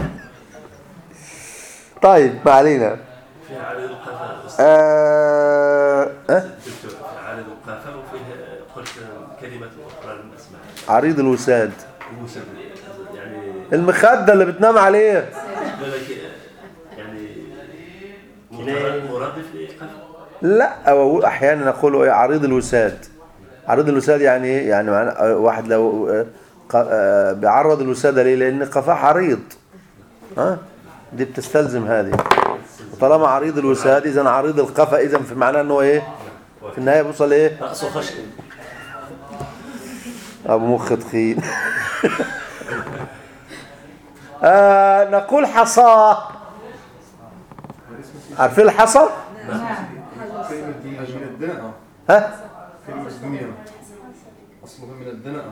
طيب ما علينا فيها عدد القفا آه... أه؟ دكتور فيها عدد القفا وفيه قلت كلمة أخرى لم أسمعها عريض الوساد المسبب يعني المخدة اللي بتنام عليه بالك يعني مراد- مرادف لقفا لا أو احيانا نقول ايه عريض الوساد عريض الوساد يعني ايه يعني معنى واحد لو آه، ق- آه، بيعرض الوسادة ليه لان قفاه عريض ها دي بتستلزم هذه وطالما عريض الوساد اذا عريض القفا اذا في معناه انه ايه في النهايه بيوصل ايه رأسه خشن ابو مخ تخين آه نقول حصى عارفين الحصى كلمة دي من الدنقة ها كلمة دنيا أصلها من الدنقة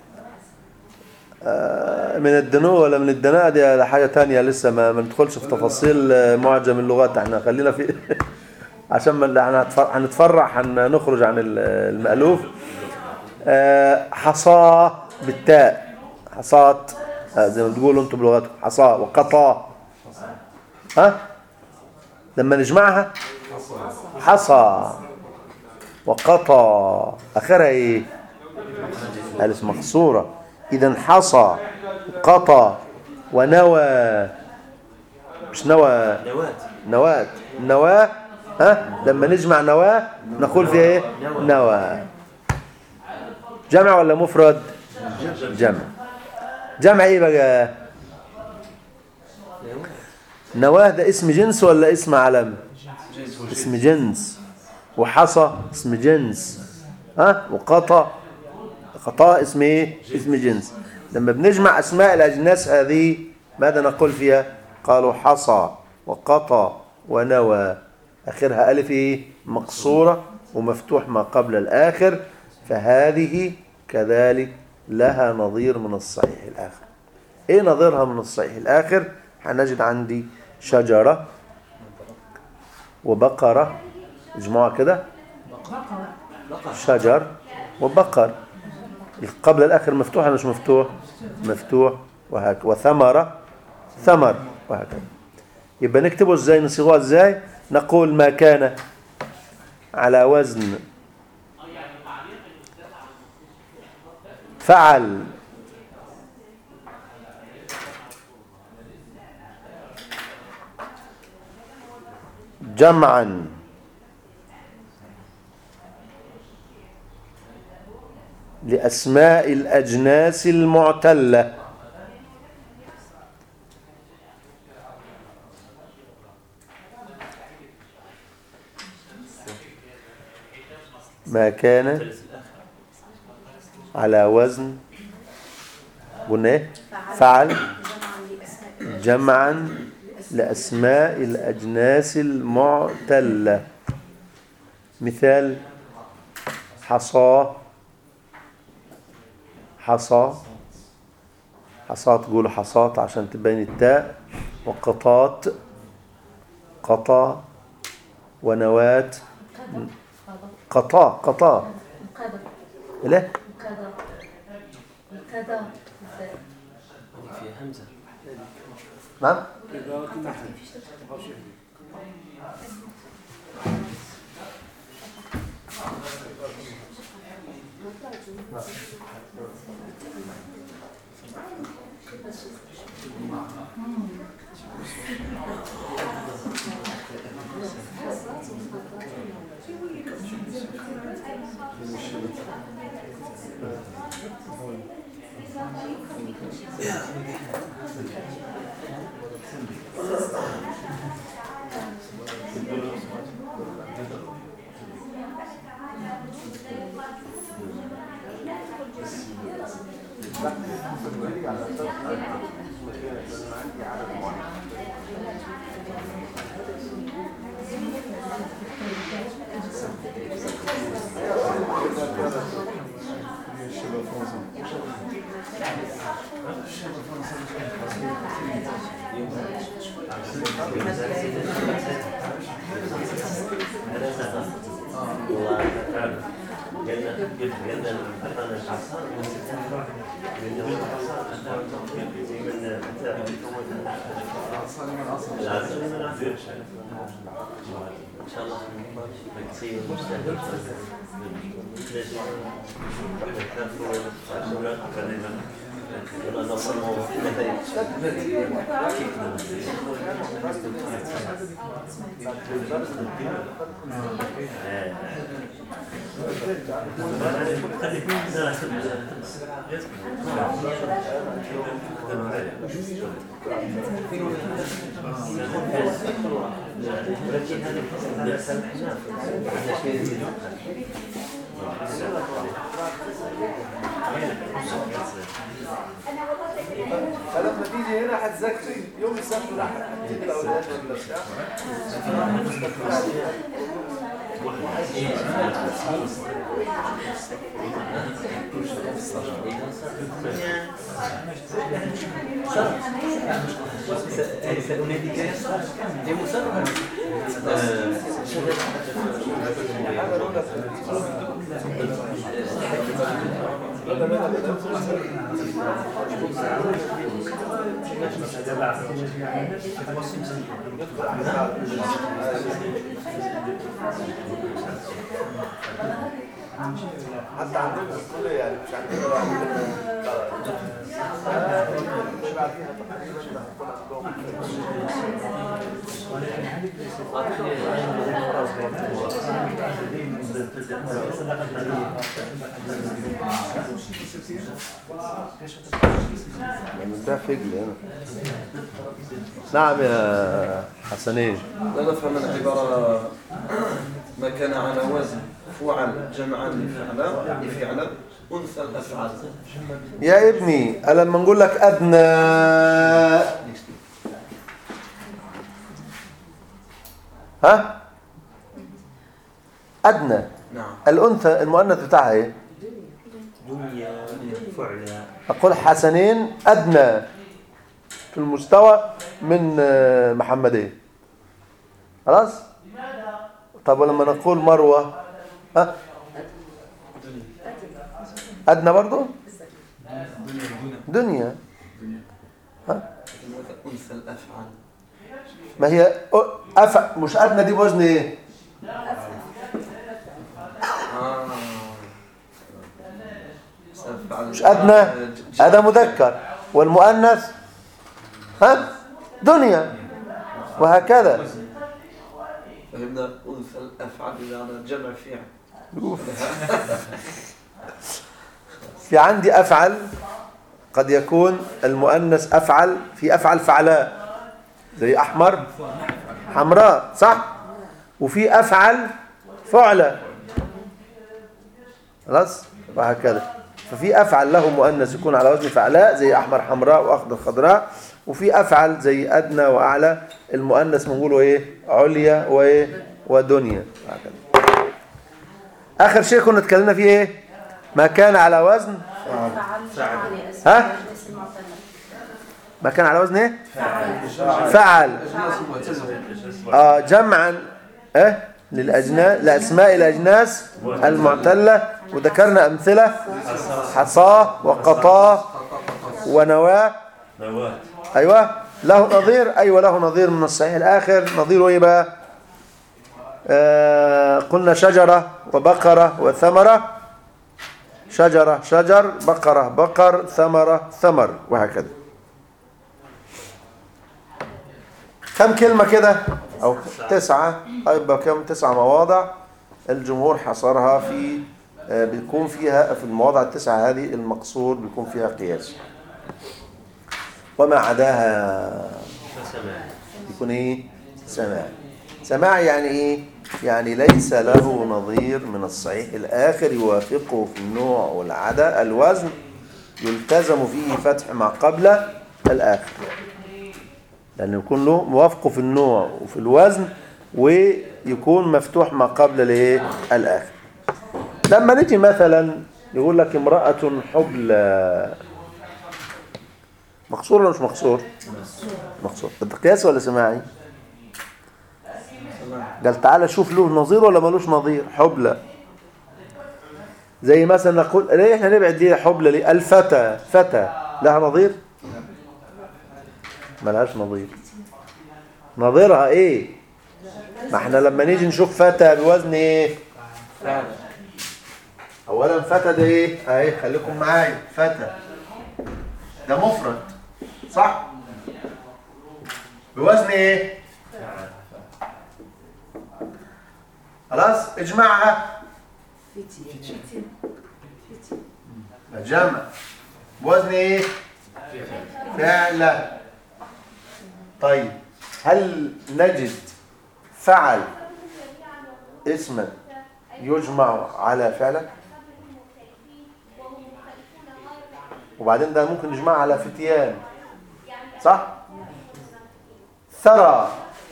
آه، من الدنو ولا من الدناء دي ده حاجة تانية لسه ما ما ندخلش في تفاصيل آه، معجم اللغات احنا خلينا في عشان ما احنا هنتفر- هنتفرع هنخرج عن ال- المألوف آه، حصى بالتاء حصات آه، زي ما بتقولوا انتم بلغتكم حصى وقطا ها لما نجمعها حصى وقطا اخرها ايه الف مقصوره اذا حصى قطى ونوى مش نوى نواة نواة نواة ها لما نجمع نواة نقول فيها ايه نوى جمع ولا مفرد جمع جمع ايه بقى نواه ده اسم جنس ولا اسم علم اسم جنس وحصى اسم جنس ها وقطى قطاء اسم ايه اسم جنس لما بنجمع اسماء الاجناس هذه ماذا نقول فيها قالوا حصى وقطى ونوى اخرها الف ايه مقصوره ومفتوح ما قبل الآخر فهذه كذلك لها نظير من الصحيح الآخر إيه نظيرها من الصحيح الآخر هنجد عندي شجرة وبقرة اجمعوا كده شجر وبقر قبل الآخر مفتوح ولا مش مفتوح مفتوح وهك وثمرة ثمر وهكذا يبقى نكتبه ازاي نصيغه ازاي نقول ما كان على وزن فعل جمعا لأسماء الأجناس المعتلة ما كان على وزن قلنا ايه فعل جمعا لأسماء الأجناس المعتلة مثال حصاه حصى حصاة تقول حصاة عشان تبين التاء وقطات قطا ونواة قطا قطا القدر لا القدر القدر فيها همزة نعم ان شاء الله نكسي المستهدف ليش فلما تيجي هنا هتذاكري يوم السبت راح هتدي الاولاد ولا بتاع سأناديك يا مسرع حتى عندنا في الكليه يعني مش عندنا بقى مش عارفين من ده فجل هنا نعم يا حسنين لا نفهم العبارة ما كان على وزن فعل جمعا لفعل لفعل أنثى الأفعال يا ابني ألما نقول لك أدنى ها أدنى الأنثى المؤنث بتاعها إيه؟ دنيا فعلى أقول حسنين أدنى في المستوى من آه، محمدين خلاص طب ولما نقول مروة ها أدنى برضو دنيا أنثى الأفعال ما هي أ- أف مش أدنى دي بوزن إيه آه. سأفعل مش أدنى ج- هذا مذكر والمؤنث ها دنيا وهكذا فهمنا أنثى الأفعال بمعنى جمع فعل في عندي أفعل قد يكون المؤنث أفعل في أفعل فعلاء زي أحمر حمراء صح وفي أفعل فعلة خلاص وهكذا ففي أفعل له مؤنث يكون على وزن فعلاء زي أحمر حمراء وأخضر خضراء وفي أفعل زي أدنى وأعلى المؤنث بنقوله إيه عليا وإيه ودنيا وهكذا آخر شيء كنا اتكلمنا فيه إيه ما كان على وزن ها ما كان على وزن ايه فعل اه جمعا ايه للاجناس لاسماء الاجناس المعتله وذكرنا امثله حصاه وقطاه ونواه نواه ايوه له نظير ايوه له نظير من الصحيح الاخر نظيره ايه بقى آه قلنا شجره وبقره وثمره شجره شجر بقره بقر ثمره ثمر وهكذا كم كلمة كده أو تسعة يبقى كم تسعة مواضع الجمهور حصرها في آه، بيكون فيها في المواضع التسعة هذه المقصود بيكون فيها قياس وما عداها سماع يكون ايه سماع سماع يعني ايه يعني ليس له نظير من الصحيح الاخر يوافقه في النوع والعدد الوزن يلتزم فيه فتح ما قبل الاخر لأنه يكون له موافقه في النوع وفي الوزن ويكون مفتوح ما قبل الايه الاخر لما نيجي مثلا يقول لك امرأة حبلى مقصور ولا مش مقصور مقصور ده قياس ولا سماعي قال تعالى شوف له نظير ولا ملوش نظير حبلى زي مثلا نقول ليه احنا نبعد ليه حبلى ليه الفتى فتى لها نظير ملهاش نظير نظيرها ايه ما احنا لما نيجي نشوف فتى بوزن ايه اولا فتى ده ايه اهي خليكم معايا فتى ده مفرد صح بوزن ايه خلاص اجمعها جمع بوزن ايه فعل طيب هل نجد فعل اسما يجمع على فعلا وبعدين ده ممكن نجمع على فتيان صح ثرى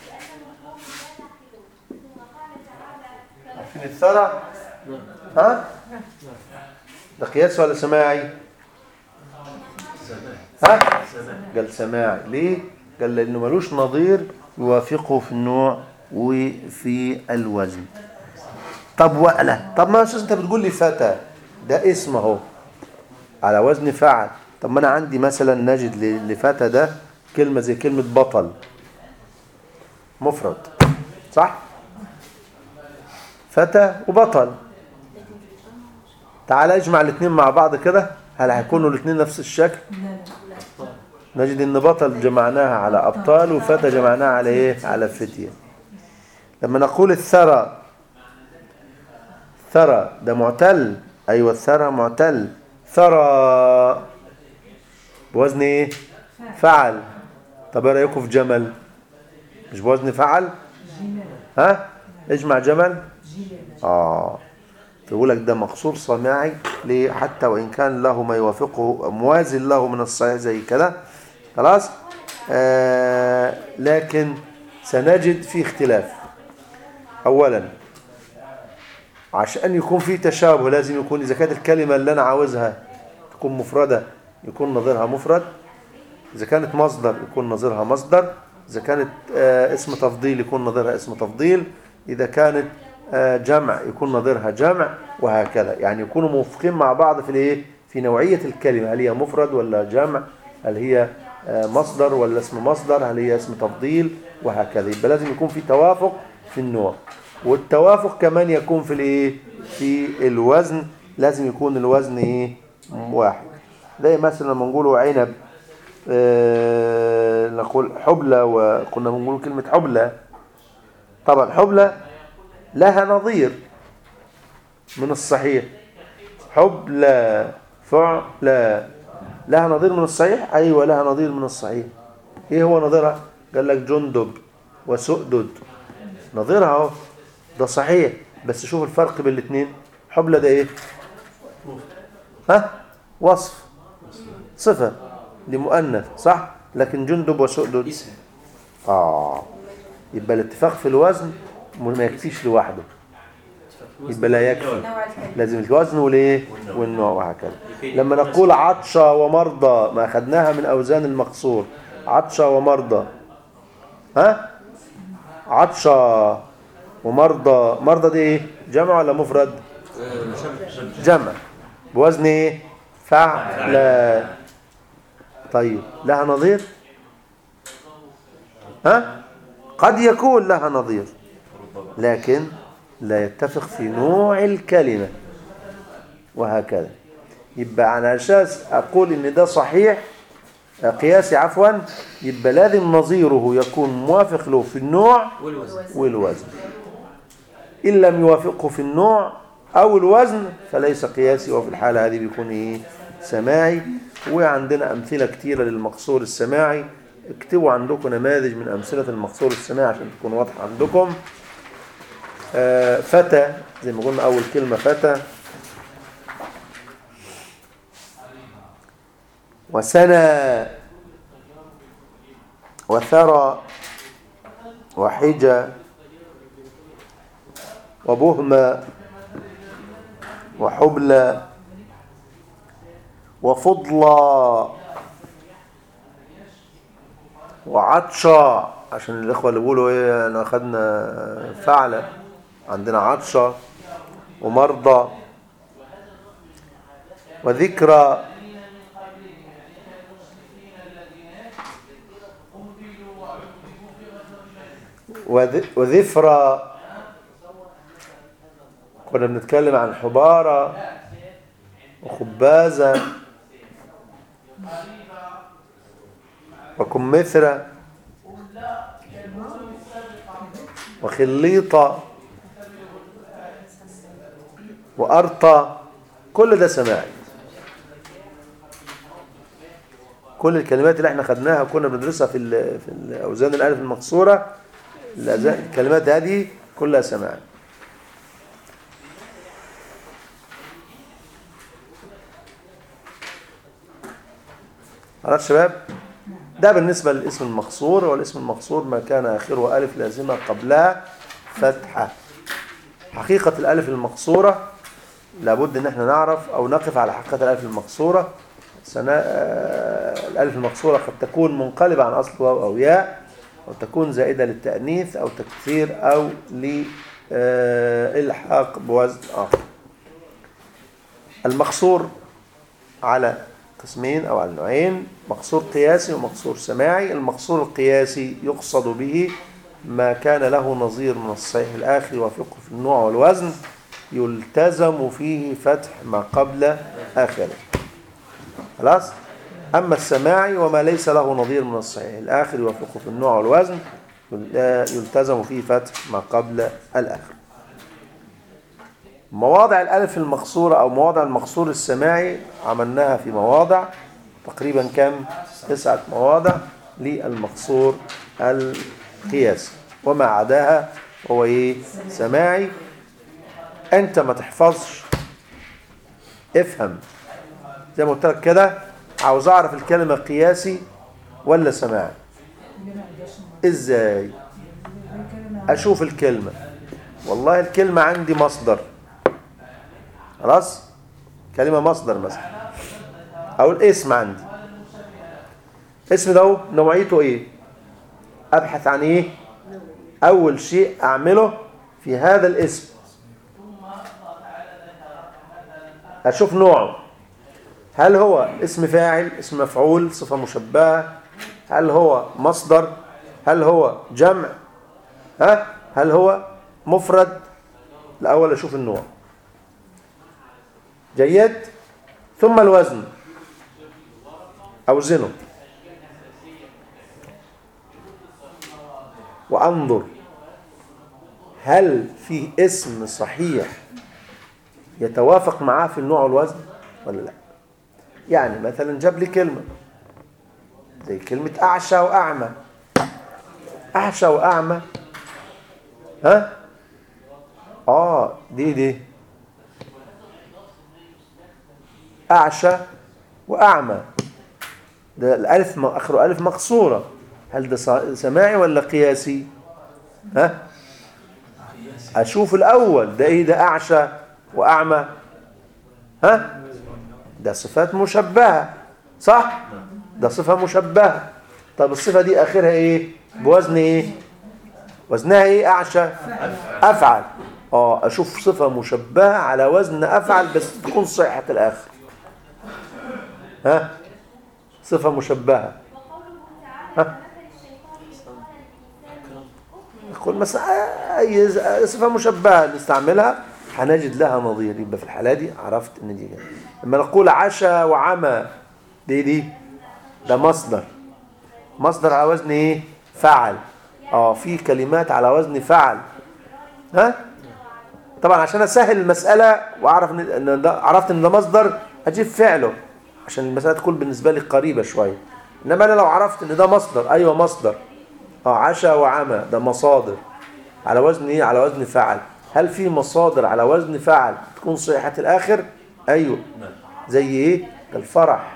عارفين الثرى ها ده قياس ولا سماعي ها قال سماعي ليه قال لانه ملوش نظير يوافقه في النوع وفي الوزن طب وأله طب ما اساس انت بتقول لي فتى ده اسم اهو على وزن فعل طب ما انا عندي مثلا نجد ل- لفتى ده كلمة زي كلمة بطل مفرد صح فتى وبطل تعال اجمع الاثنين مع بعض كده هل هيكونوا الاثنين نفس الشكل نجد ان بطل جمعناها على ابطال وفتى جمعناها على ايه على فتية لما نقول الثرى ثرى ده معتل ايوه الثرى معتل ثرى بوزن ايه فعل طب ايه رايكم في جمل مش بوزن فعل ها اجمع جمل اه فيقول لك ده مقصور صناعي ليه حتى وان كان له ما يوافقه موازن له من الصحيح زي كده خلاص آه لكن سنجد في اختلاف اولا عشان يكون في تشابه لازم يكون إذا كانت الكلمة اللي أنا عاوزها تكون مفردة يكون نظيرها مفرد إذا كانت مصدر يكون نظيرها مصدر إذا كانت آه، اسم تفضيل يكون نظيرها اسم تفضيل إذا كانت آه، جمع يكون نظيرها جمع وهكذا يعني يكونوا موافقين مع بعض في الايه في نوعية الكلمة هل هي مفرد ولا جمع هل هي آه، مصدر ولا اسم مصدر هل هي اسم تفضيل وهكذا يبقى لازم يكون في توافق في النوع والتوافق كمان يكون في الايه في الوزن لازم يكون الوزن ايه واحد زي مثلا لما نقوله عنب آه، نقول حبلى وكنا بنقول كلمة حبلى طبعا حبلى لها نظير من الصحيح حبلى فعلى لها نظير من الصحيح أيوة لها نظير من الصحيح ايه هو نظيرها قال لك جندب وسؤدد نظيرها اهو ده صحيح بس شوف الفرق بين الاثنين حبلى ده ايه ها وصف صفة دي مؤنث صح لكن جندب وسؤدد اسم اه يبقى الاتفاق في الوزن ما يكفيش لوحده يبقى لا يكفي نوع الكلمة لازم الوزن والايه والنوع وهكذا لما نقول عطشة ومرضى ما اخذناها من اوزان المقصور عطشة ومرضى ها عطشة ومرضى مرضى دي ايه جمع ولا مفرد جمع بوزن ايه فعل طيب لها نظير ها قد يكون لها نظير لكن لا يتفق في نوع الكلمة وهكذا يبقى على أساس أقول إن ده صحيح قياسي عفوا يبقى لازم نظيره يكون موافق له في النوع والوزن والوزن إن لم يوافقه في النوع أو الوزن فليس قياسي وفي الحالة هذه بيكون إيه سماعي وعندنا أمثلة كتيرة للمقصور السماعي اكتبوا عندكم نماذج من أمثلة المقصور السماعي عشان تكون واضحة عندكم آه، فتى زي ما قلنا أول كلمة فتى وسنى وثرى وحجى وبهمة وحبلى وفضلى وعطشة عشان الإخوة اللي بيقولوا إيه أنا أخدنا فعلة عندنا عطشة ومرضى وذكرى وذ- وذفرى كنا بنتكلم عن حبارة وخبازة وكمثرة وخليطة وأرطى كل ده سماعي كل الكلمات اللي احنا خدناها كنا بندرسها في ال- في الاوزان الالف المقصوره الأز- الكلمات هذه كلها سماعي خلاص شباب ده بالنسبة للاسم المقصور والاسم المقصور ما كان آخره ألف لازمة قبلها فتحة حقيقة الألف المقصورة لابد ان احنا نعرف او نقف على حقيقة الألف المقصورة سنا... آه، الألف المقصورة قد تكون منقلبة عن أصل واو أو ياء أو تكون زائدة للتأنيث أو تكثير أو لإلحاق بوزن آخر المقصور على قسمين أو على نوعين مقصور قياسي ومقصور سماعي المقصور القياسي يقصد به ما كان له نظير من الصحيح الآخر يوافقه في النوع والوزن يلتزم فيه فتح ما قبل آخره خلاص أما السماعي وما ليس له نظير من الصحيح الآخر يوافقه في النوع والوزن يلتزم فيه فتح ما قبل الآخر مواضع الألف المقصورة أو مواضع المقصور السماعي عملناها في مواضع تقريبا كم تسعة مواضع للمقصور القياسي وما عداها هو ايه سماعي انت ما تحفظش افهم زي ما قلت لك كده عاوز اعرف الكلمة قياسي ولا سماعي ازاي اشوف الكلمة والله الكلمة عندي مصدر خلاص كلمة مصدر مثلا أو الاسم عندي اسم ده نوعيته ايه ابحث عن ايه اول شيء اعمله في هذا الاسم اشوف نوعه هل هو اسم فاعل اسم مفعول صفة مشبهة هل هو مصدر هل هو جمع ها هل هو مفرد الاول اشوف النوع جيد ثم الوزن اوزنه وانظر هل في اسم صحيح يتوافق معاه في النوع والوزن ولا لا يعني مثلا جاب لي كلمة زي كلمة أعشى وأعمى أعشى وأعمى ها آه دي دي أعشى وأعمى ده الألف م- آخره ألف مقصورة هل ده صا- سماعي ولا قياسي ها أشوف الأول ده إيه ده أعشى وأعمى ها ده صفات مشبهة صح ده صفة مشبهة طب الصفة دي آخرها إيه بوزن إيه وزنها إيه أعشى أفعل آه أشوف صفة مشبهة على وزن أفعل بس تكون صحة الآخر ها صفة مشبهة ها كل مثلا أي صفة مشبهة نستعملها هنجد لها نظير يبقى في الحالة دي عرفت إن دي جاية. لما نقول عشا وعمى دي دي ده مصدر مصدر على وزن ايه فعل اه في كلمات على وزن فعل ها طبعا عشان اسهل المسألة واعرف ان إن ده عرفت ان ده مصدر اجيب فعله عشان المسألة تكون بالنسبة لي قريبة شوية انما انا لو عرفت ان ده مصدر ايوه مصدر اه عشا وعمى ده مصادر على وزن ايه على وزن فعل هل في مصادر على وزن فعل تكون صيحة الاخر ايوه زي ايه الفرح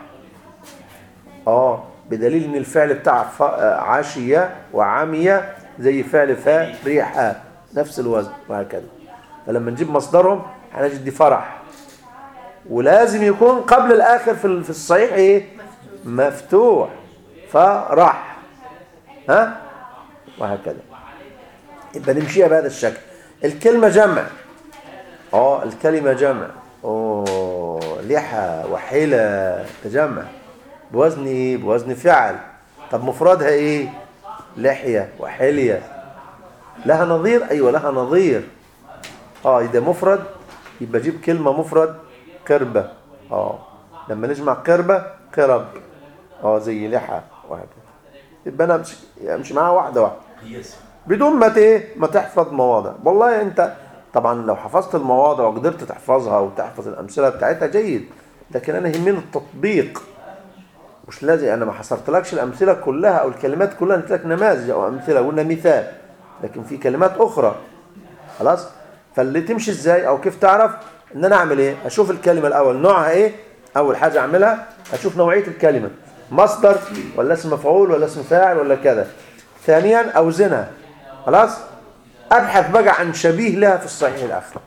اه بدليل ان الفعل بتاع ف- آه، عاشية وعامية زي فعل فرحة نفس الوزن وهكذا فلما نجيب مصدرهم هنجد دي فرح ولازم يكون قبل الاخر في ال- في الصحيح ايه مفتوح فرح ها وهكذا يبقى نمشيها بهذا الشكل الكلمة جمع اه الكلمة جمع اوه لحى وحلى تجمع بوزن ايه بوزن فعل طب مفردها ايه لحية وحلية لها نظير ايوه لها نظير اه ده مفرد يبقى جيب كلمة مفرد قربة اه لما نجمع قربة قرب اه زي لحى وهكذا يبقى انا امشي امشي معاها واحدة واحدة قياسي بدون ما ت- ايه ما تحفظ مواضع والله انت طبعا لو حفظت المواضع وقدرت تحفظها وتحفظ الامثله بتاعتها جيد لكن انا يهمني التطبيق مش لازم انا ما حصرتلكش الامثله كلها او الكلمات كلها قلت لك نماذج او امثله قلنا مثال لكن في كلمات اخرى خلاص فاللي تمشي ازاي او كيف تعرف ان انا اعمل ايه اشوف الكلمه الاول نوعها ايه اول حاجه اعملها اشوف نوعيه الكلمه مصدر ولا اسم مفعول ولا اسم فاعل ولا كذا ثانيا اوزنها خلاص ابحث بقى عن شبيه لها في الصحيح الاخر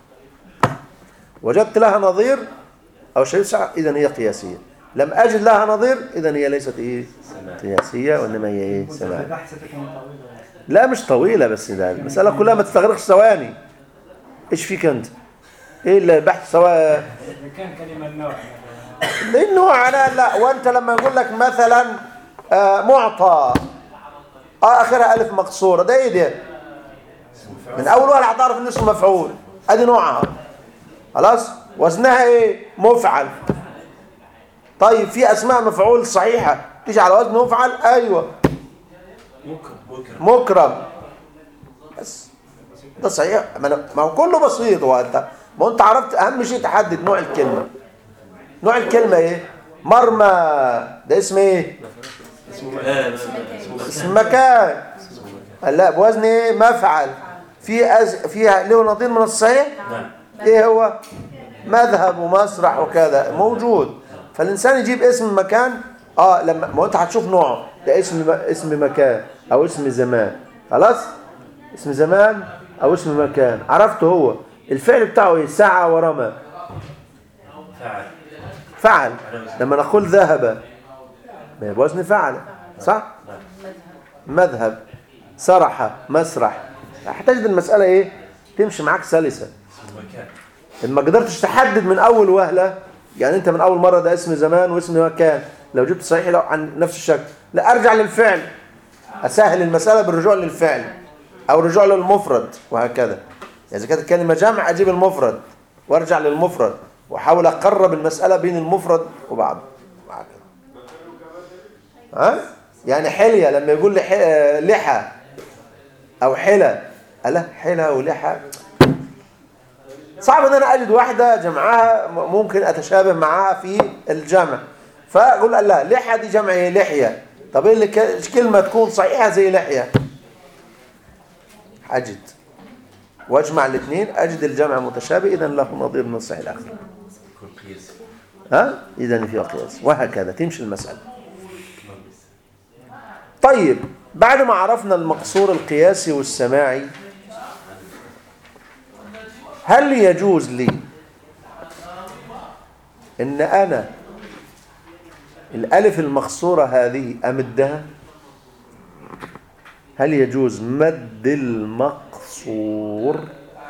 وجدت لها نظير او شبيه صح اذا هي قياسيه لم اجد لها نظير اذا هي ليست ايه قياسيه وانما هي ايه سماعيه البحث تكون طويلة لا مش طويله بس ده المساله كلها ما تستغرقش ثواني ايش فيك انت ايه اللي البحث سواء إذا كان كلمة النوع النوع انا لا وانت لما يقول لك مثلا آه، معطى اه اخرها الف مقصوره ده ايه ده من اول واحد هتعرف ان اسمه مفعول ادي نوعها خلاص وزنها ايه مفعل طيب في اسماء مفعول صحيحه تيجي على وزن مفعل ايوه مكرم مكرم مكرم بس ده صحيح ما أنا- ما هو كله بسيط هو انت ما هو انت عرفت اهم شيء تحدد نوع الكلمه نوع الكلمه ايه مرمى ده اسم ايه اسمه آه، اسمه اسم مكان لا بوزن ايه مفعل في أز... فيها له نظير من الصحيح نعم ايه هو مذهب ومسرح وكذا موجود فالانسان يجيب اسم مكان اه لما ما هو انت هتشوف نوعه ده اسم اسم مكان او اسم زمان خلاص اسم زمان او اسم مكان عرفته هو الفعل بتاعه ايه سعى ورمى فعل فعل على وزن لما نقول ذهب ما هي بوزن فعل صح مذهب سرح مسرح هتجد المسألة ايه تمشي معاك سلسة مكان إن ما قدرتش تحدد من اول وهلة يعني انت من اول مرة ده اسم زمان واسم مكان لو جبت صحيح لو عن نفس الشكل لا ارجع للفعل اسهل المسألة بالرجوع للفعل او الرجوع للمفرد وهكذا اذا كانت الكلمة جمع اجيب المفرد وارجع للمفرد واحاول اقرب المسألة بين المفرد وبعض وهكذا ها يعني حلية لما يقول لي ح- لحى او حلى ألا حلى ولحى صعب ان انا اجد واحده جمعها م- ممكن اتشابه معاها في الجمع فاقول لا لحى دي جمع إيه؟ لحيه طب ايه اللي ك- كلمه تكون صحيحه زي لحيه اجد واجمع الاثنين اجد الجمع متشابه اذا له نظير من الصحيح الاخر يكون قياس ها اذا في قياس وهكذا تمشي المساله طيب بعد ما عرفنا المقصور القياسي والسماعي هل يجوز لي ان انا الالف المقصوره هذه امدها هل يجوز مد المقصور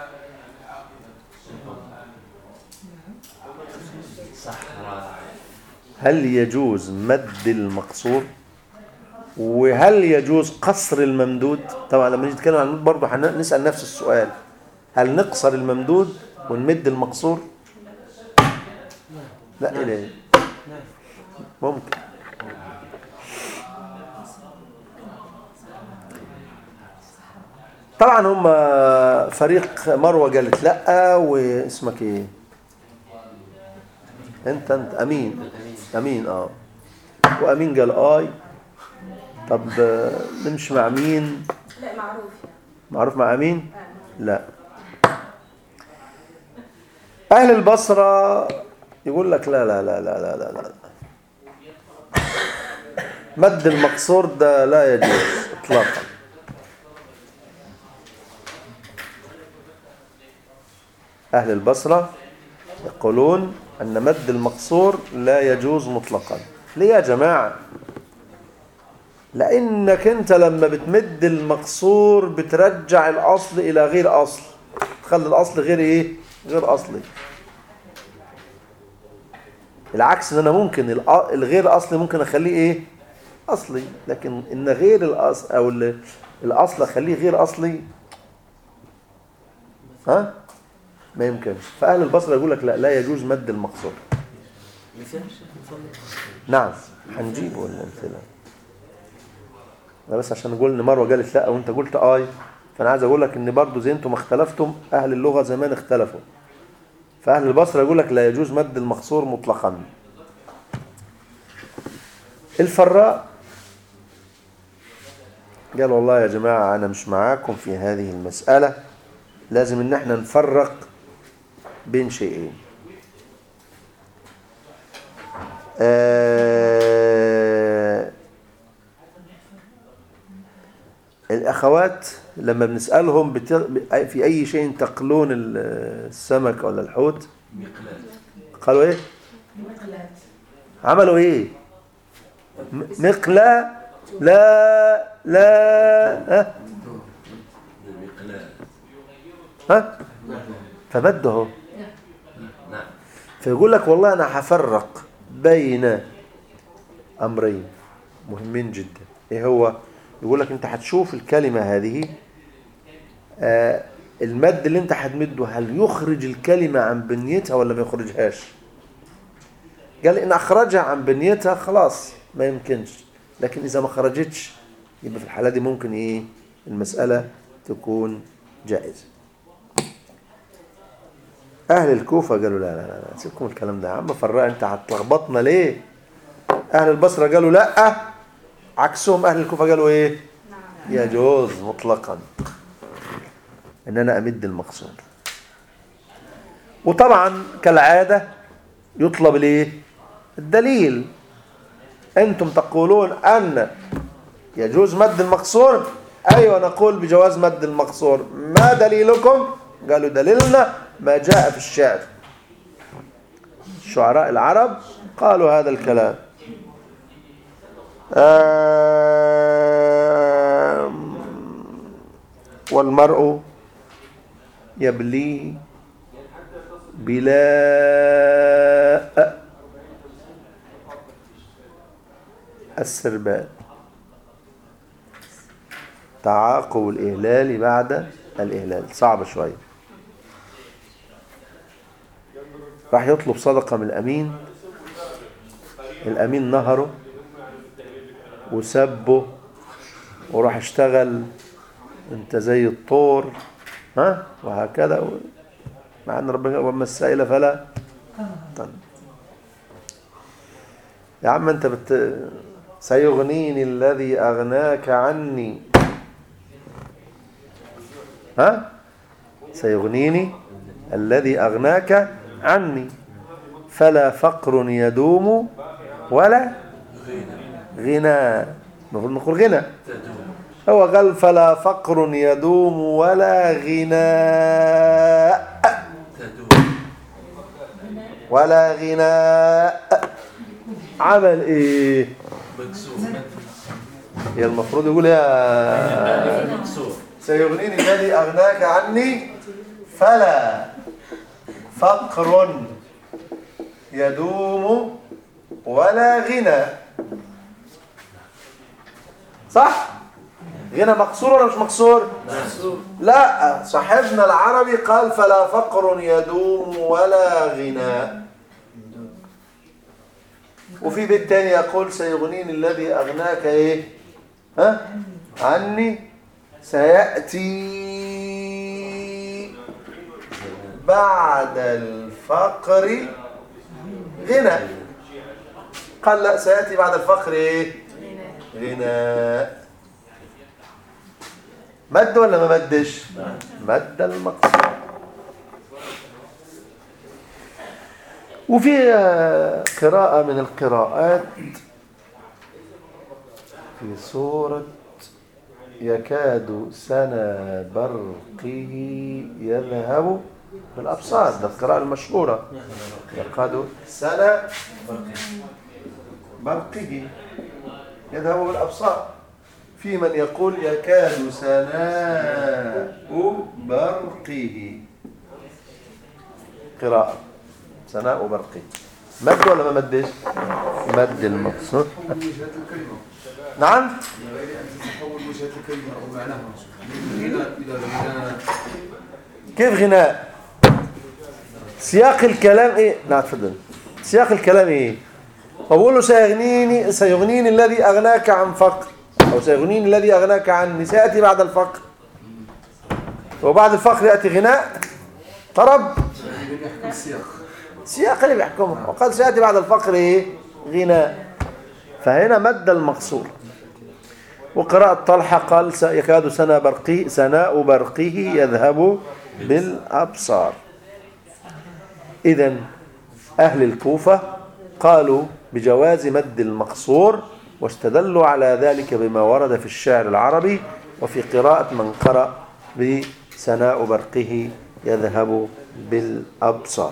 صح و- هل يجوز مد المقصور وهل يجوز قصر الممدود طبعا لما نيجي نتكلم عن الممدود برضه هنسأل نفس السؤال هل نقصر الممدود ونمد المقصور لا إليه ممكن طبعا هم فريق مروه قالت لا واسمك ايه انت انت امين امين اه وامين قال اي طب آه، نمشي مع مين لا معروف يعني معروف مع امين لا اهل البصره يقول لك لا لا لا لا لا لا, لا. مد المقصور ده لا يجوز اطلاقا اهل البصره يقولون ان مد المقصور لا يجوز مطلقا ليه يا جماعه لانك انت لما بتمد المقصور بترجع الاصل الى غير اصل تخلي الاصل غير ايه غير اصلي العكس ان انا ممكن الأ- الغير اصلي ممكن اخليه ايه اصلي لكن ان غير الاصل او ال- الاصل اخليه غير اصلي ها ما يمكنش فاهل البصره يقول لك لا لا يجوز مد المقصور مثال شيخ نفضل نعم هنجيبه الامثله انا بس عشان نقول ان مروه قالت لا وانت قلت اي فانا عايز اقول لك ان برضو زي انتم ما اختلفتم اهل اللغه زمان اختلفوا فاهل البصره يقول لك لا يجوز مد المقصور مطلقا الفراء قال والله يا جماعه انا مش معاكم في هذه المساله لازم ان احنا نفرق بين شيئين آه، الأخوات لما بنسألهم بت... في أي شيء تقلون السمك ولا الحوت مقلال قالوا إيه؟ عملوا إيه؟ م- مقلا لا لا ها مقلال ها فمده نعم فيقول لك والله أنا هفرق بين أمرين مهمين جدا إيه هو يقول لك أنت هتشوف الكلمة هذه آه المد اللي أنت هتمده هل يخرج الكلمة عن بنيتها ولا ما يخرجهاش قال إن أخرجها عن بنيتها خلاص ما يمكنش لكن إذا ما خرجتش يبقى في الحالة دي ممكن إيه المسألة تكون جائزة أهل الكوفة قالوا لا لا لا, لا سيبكم الكلام ده يا عم فرق أنت هتلخبطنا ليه أهل البصرة قالوا لا عكسهم أهل الكوفة قالوا إيه يجوز مطلقا إن أنا أمد المقصود وطبعا كالعادة يطلب الإيه الدليل أنتم تقولون أن يجوز مد المقصور أيوة نقول بجواز مد المقصور ما دليلكم قالوا دليلنا ما جاء في الشعر شعراء العرب قالوا هذا الكلام آم، والمرء يبلي بلاء السربال تعاقب الإهلال بعد الإهلال صعب شوية راح يطلب صدقة من الأمين الأمين نهره وسبه وراح اشتغل انت زي الطور ها وهكذا و- مع ان ربنا وما السائل فلا تنهر. يا عم انت بت سيغنيني الذي اغناك عني ها سيغنيني الذي اغناك عني فلا فقر يدوم ولا غنى المفروض نقول غنى هو قال فلا فقر يدوم ولا غناء تدوم ولا غناء عمل ايه مكسور هي المفروض يقول يا مكسور سيغنيني الذي أغناك عني فلا فقر يدوم ولا غنى صح غنى مقصور ولا مش مقصور لا صاحبنا العربي قال فلا فقر يدوم ولا غنى وفي بيت تاني يقول سيغنيني الذي أغناك إيه ها عني سيأتي بعد الفقر غنى قال لا سيأتي بعد الفقر ايه غنى مد ولا ما مدش مد المقصود وفي آه، قراءة من القراءات في سورة يكاد سنا برقه يذهب بالأبصار ده القراءة المشهورة يكاد سنا برقه يذهب بالأبصار في من يقول يكاد سناء برقه قراءة سناء برقه مد ولا ما مدش مد المقصود نعم تحول وجهة الكلمة أو معناها من غنى إلى غنى كيف غناء سياق الكلام ايه نعم تفضل سياق الكلام ايه بقول له سيغنيني سيغنيني الذي اغناك عن فقر او سيغنيني الذي اغناك عني سياتي بعد الفقر وبعد الفقر ياتي غناء طرب يحكم السياق سياق اللي بيحكمه وقد سياتي بعد الفقر ايه غناء فهنا مد المقصور وقراءة طلحة قال س- يكاد سنا برقه سناء برقه يذهب بالأبصار إذا أهل الكوفة قالوا بجواز مد المقصور واستدلوا على ذلك بما ورد في الشعر العربي وفي قراءة من قرأ بسناء برقه يذهب بالأبصار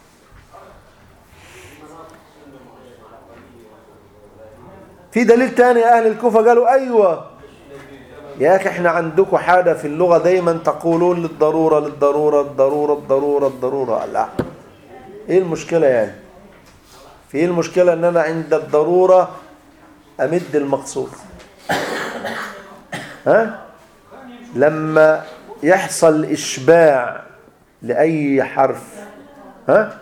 في دليل تاني أهل الكوفة قالوا أيوة يا أخي احنا عندكم حاجة في اللغة دايما تقولون للضرورة للضرورة الضرورة الضرورة الضرورة لا ايه المشكلة يعني في ايه المشكلة ان انا عند الضرورة امد المقصود ها لما يحصل اشباع لاي حرف ها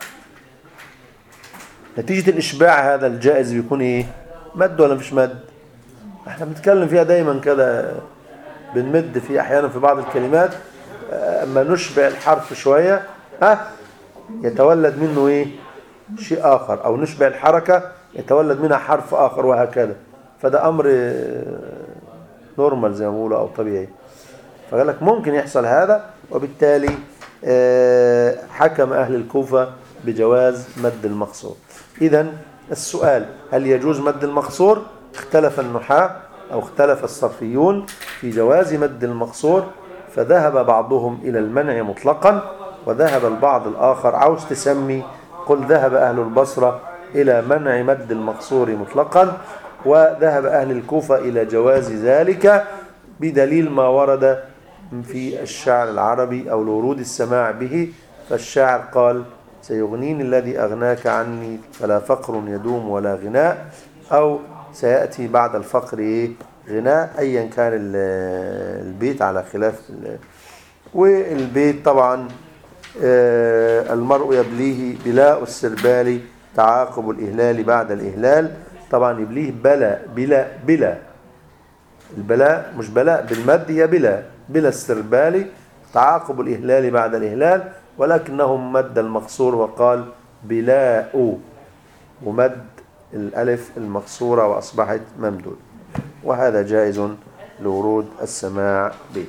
نتيجة الاشباع هذا الجائز بيكون ايه مد ولا مش مد احنا بنتكلم فيها دايما كده بنمد فيه احيانا في بعض الكلمات آه، اما نشبع الحرف شوية ها يتولد منه ايه شيء اخر او نشبع الحركة يتولد منها حرف اخر وهكذا فده امر آه، نورمال زي ما بيقولوا او طبيعي فقال لك ممكن يحصل هذا وبالتالي آه، حكم اهل الكوفة بجواز مد المقصور اذا السؤال هل يجوز مد المقصور اختلف النحاة او اختلف الصرفيون في جواز مد المقصور فذهب بعضهم الى المنع مطلقا وذهب البعض الاخر عاوز تسمي قل ذهب أهل البصرة إلى منع مد المقصور مطلقا وذهب أهل الكوفة إلى جواز ذلك بدليل ما ورد في الشعر العربي أو الورود السماع به فالشاعر قال سيغنيني الذي أغناك عني فلا فقر يدوم ولا غناء أو سيأتي بعد الفقر إيه؟ غناء أيا كان ال- البيت على خلاف ال- والبيت طبعا آه، المرء يبليه بلاء السربال تعاقب الإهلال بعد الإهلال طبعا يبليه بلا بلا بلا البلاء مش بلاء بالمد هي بلا بلا السربال تعاقب الإهلال بعد الإهلال ولكنهم مد المقصور وقال بلاء ومد الألف المقصورة وأصبحت ممدود وهذا جائز لورود السماع به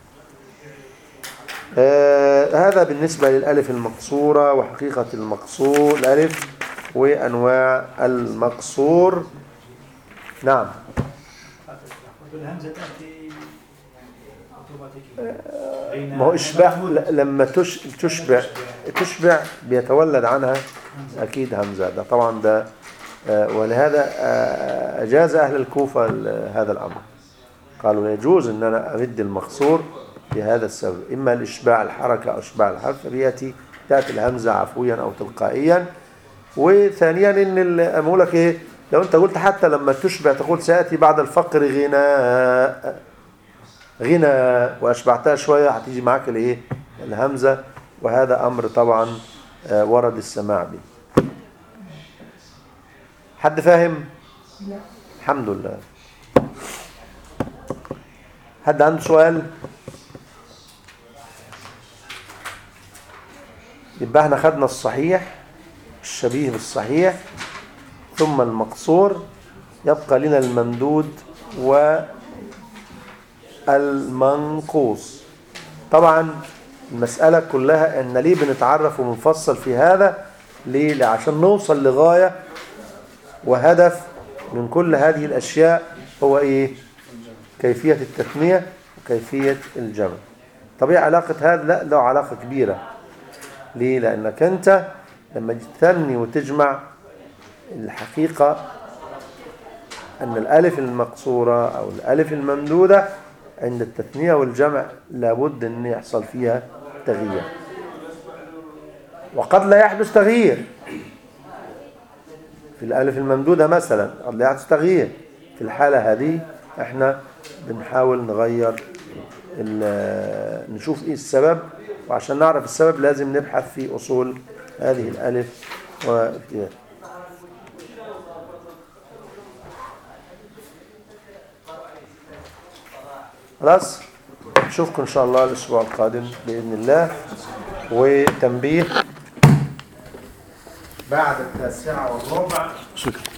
آه هذا بالنسبة للألف المقصورة وحقيقة المقصور الألف وأنواع المقصور نعم والهمزة تأتي اوتوماتيكيا ما هو إشباع ل- لما تش تشبع تشبع بيتولد عنها أكيد همزة ده طبعا ده آه، ولهذا آه، أجاز أهل الكوفة ال- هذا الأمر قالوا يجوز أن أنا أمد المقصور بهذا السبب إما الإشباع الحركة أو إشباع الحرف فبيأتي تأتي الهمزة عفويا أو تلقائيا وثانيا إن ال- أقول لك إيه لو أنت قلت حتى لما تشبع تقول سيأتي بعد الفقر غناء غنى واشبعتها شويه هتيجي معاك الايه الهمزه وهذا امر طبعا آه، ورد السماع به حد فاهم الحمد لله حد عنده سؤال يبقى احنا خدنا الصحيح الشبيه بالصحيح ثم المقصور يبقى لنا الممدود و المنقوص طبعا المسألة كلها ان ليه بنتعرف وبنفصل في هذا ليه ليه؟ عشان نوصل لغاية وهدف من كل هذه الأشياء هو إيه كيفية التثنية وكيفية الجمع طب ايه علاقة هذا لا له علاقة كبيرة ليه لأنك أنت لما تثني وتجمع الحقيقة أن الألف المقصورة أو الألف الممدودة عند التثنية والجمع لابد أن يحصل فيها تغيير وقد لا يحدث تغيير في الألف الممدودة مثلا قد لا يحدث تغيير في الحالة هذه احنا بنحاول نغير ال- نشوف ايه السبب وعشان نعرف السبب لازم نبحث في أصول هذه الألف وفي خلاص نشوفكم ان شاء الله الاسبوع القادم باذن الله وتنبيه بعد التاسعه والربع شكرا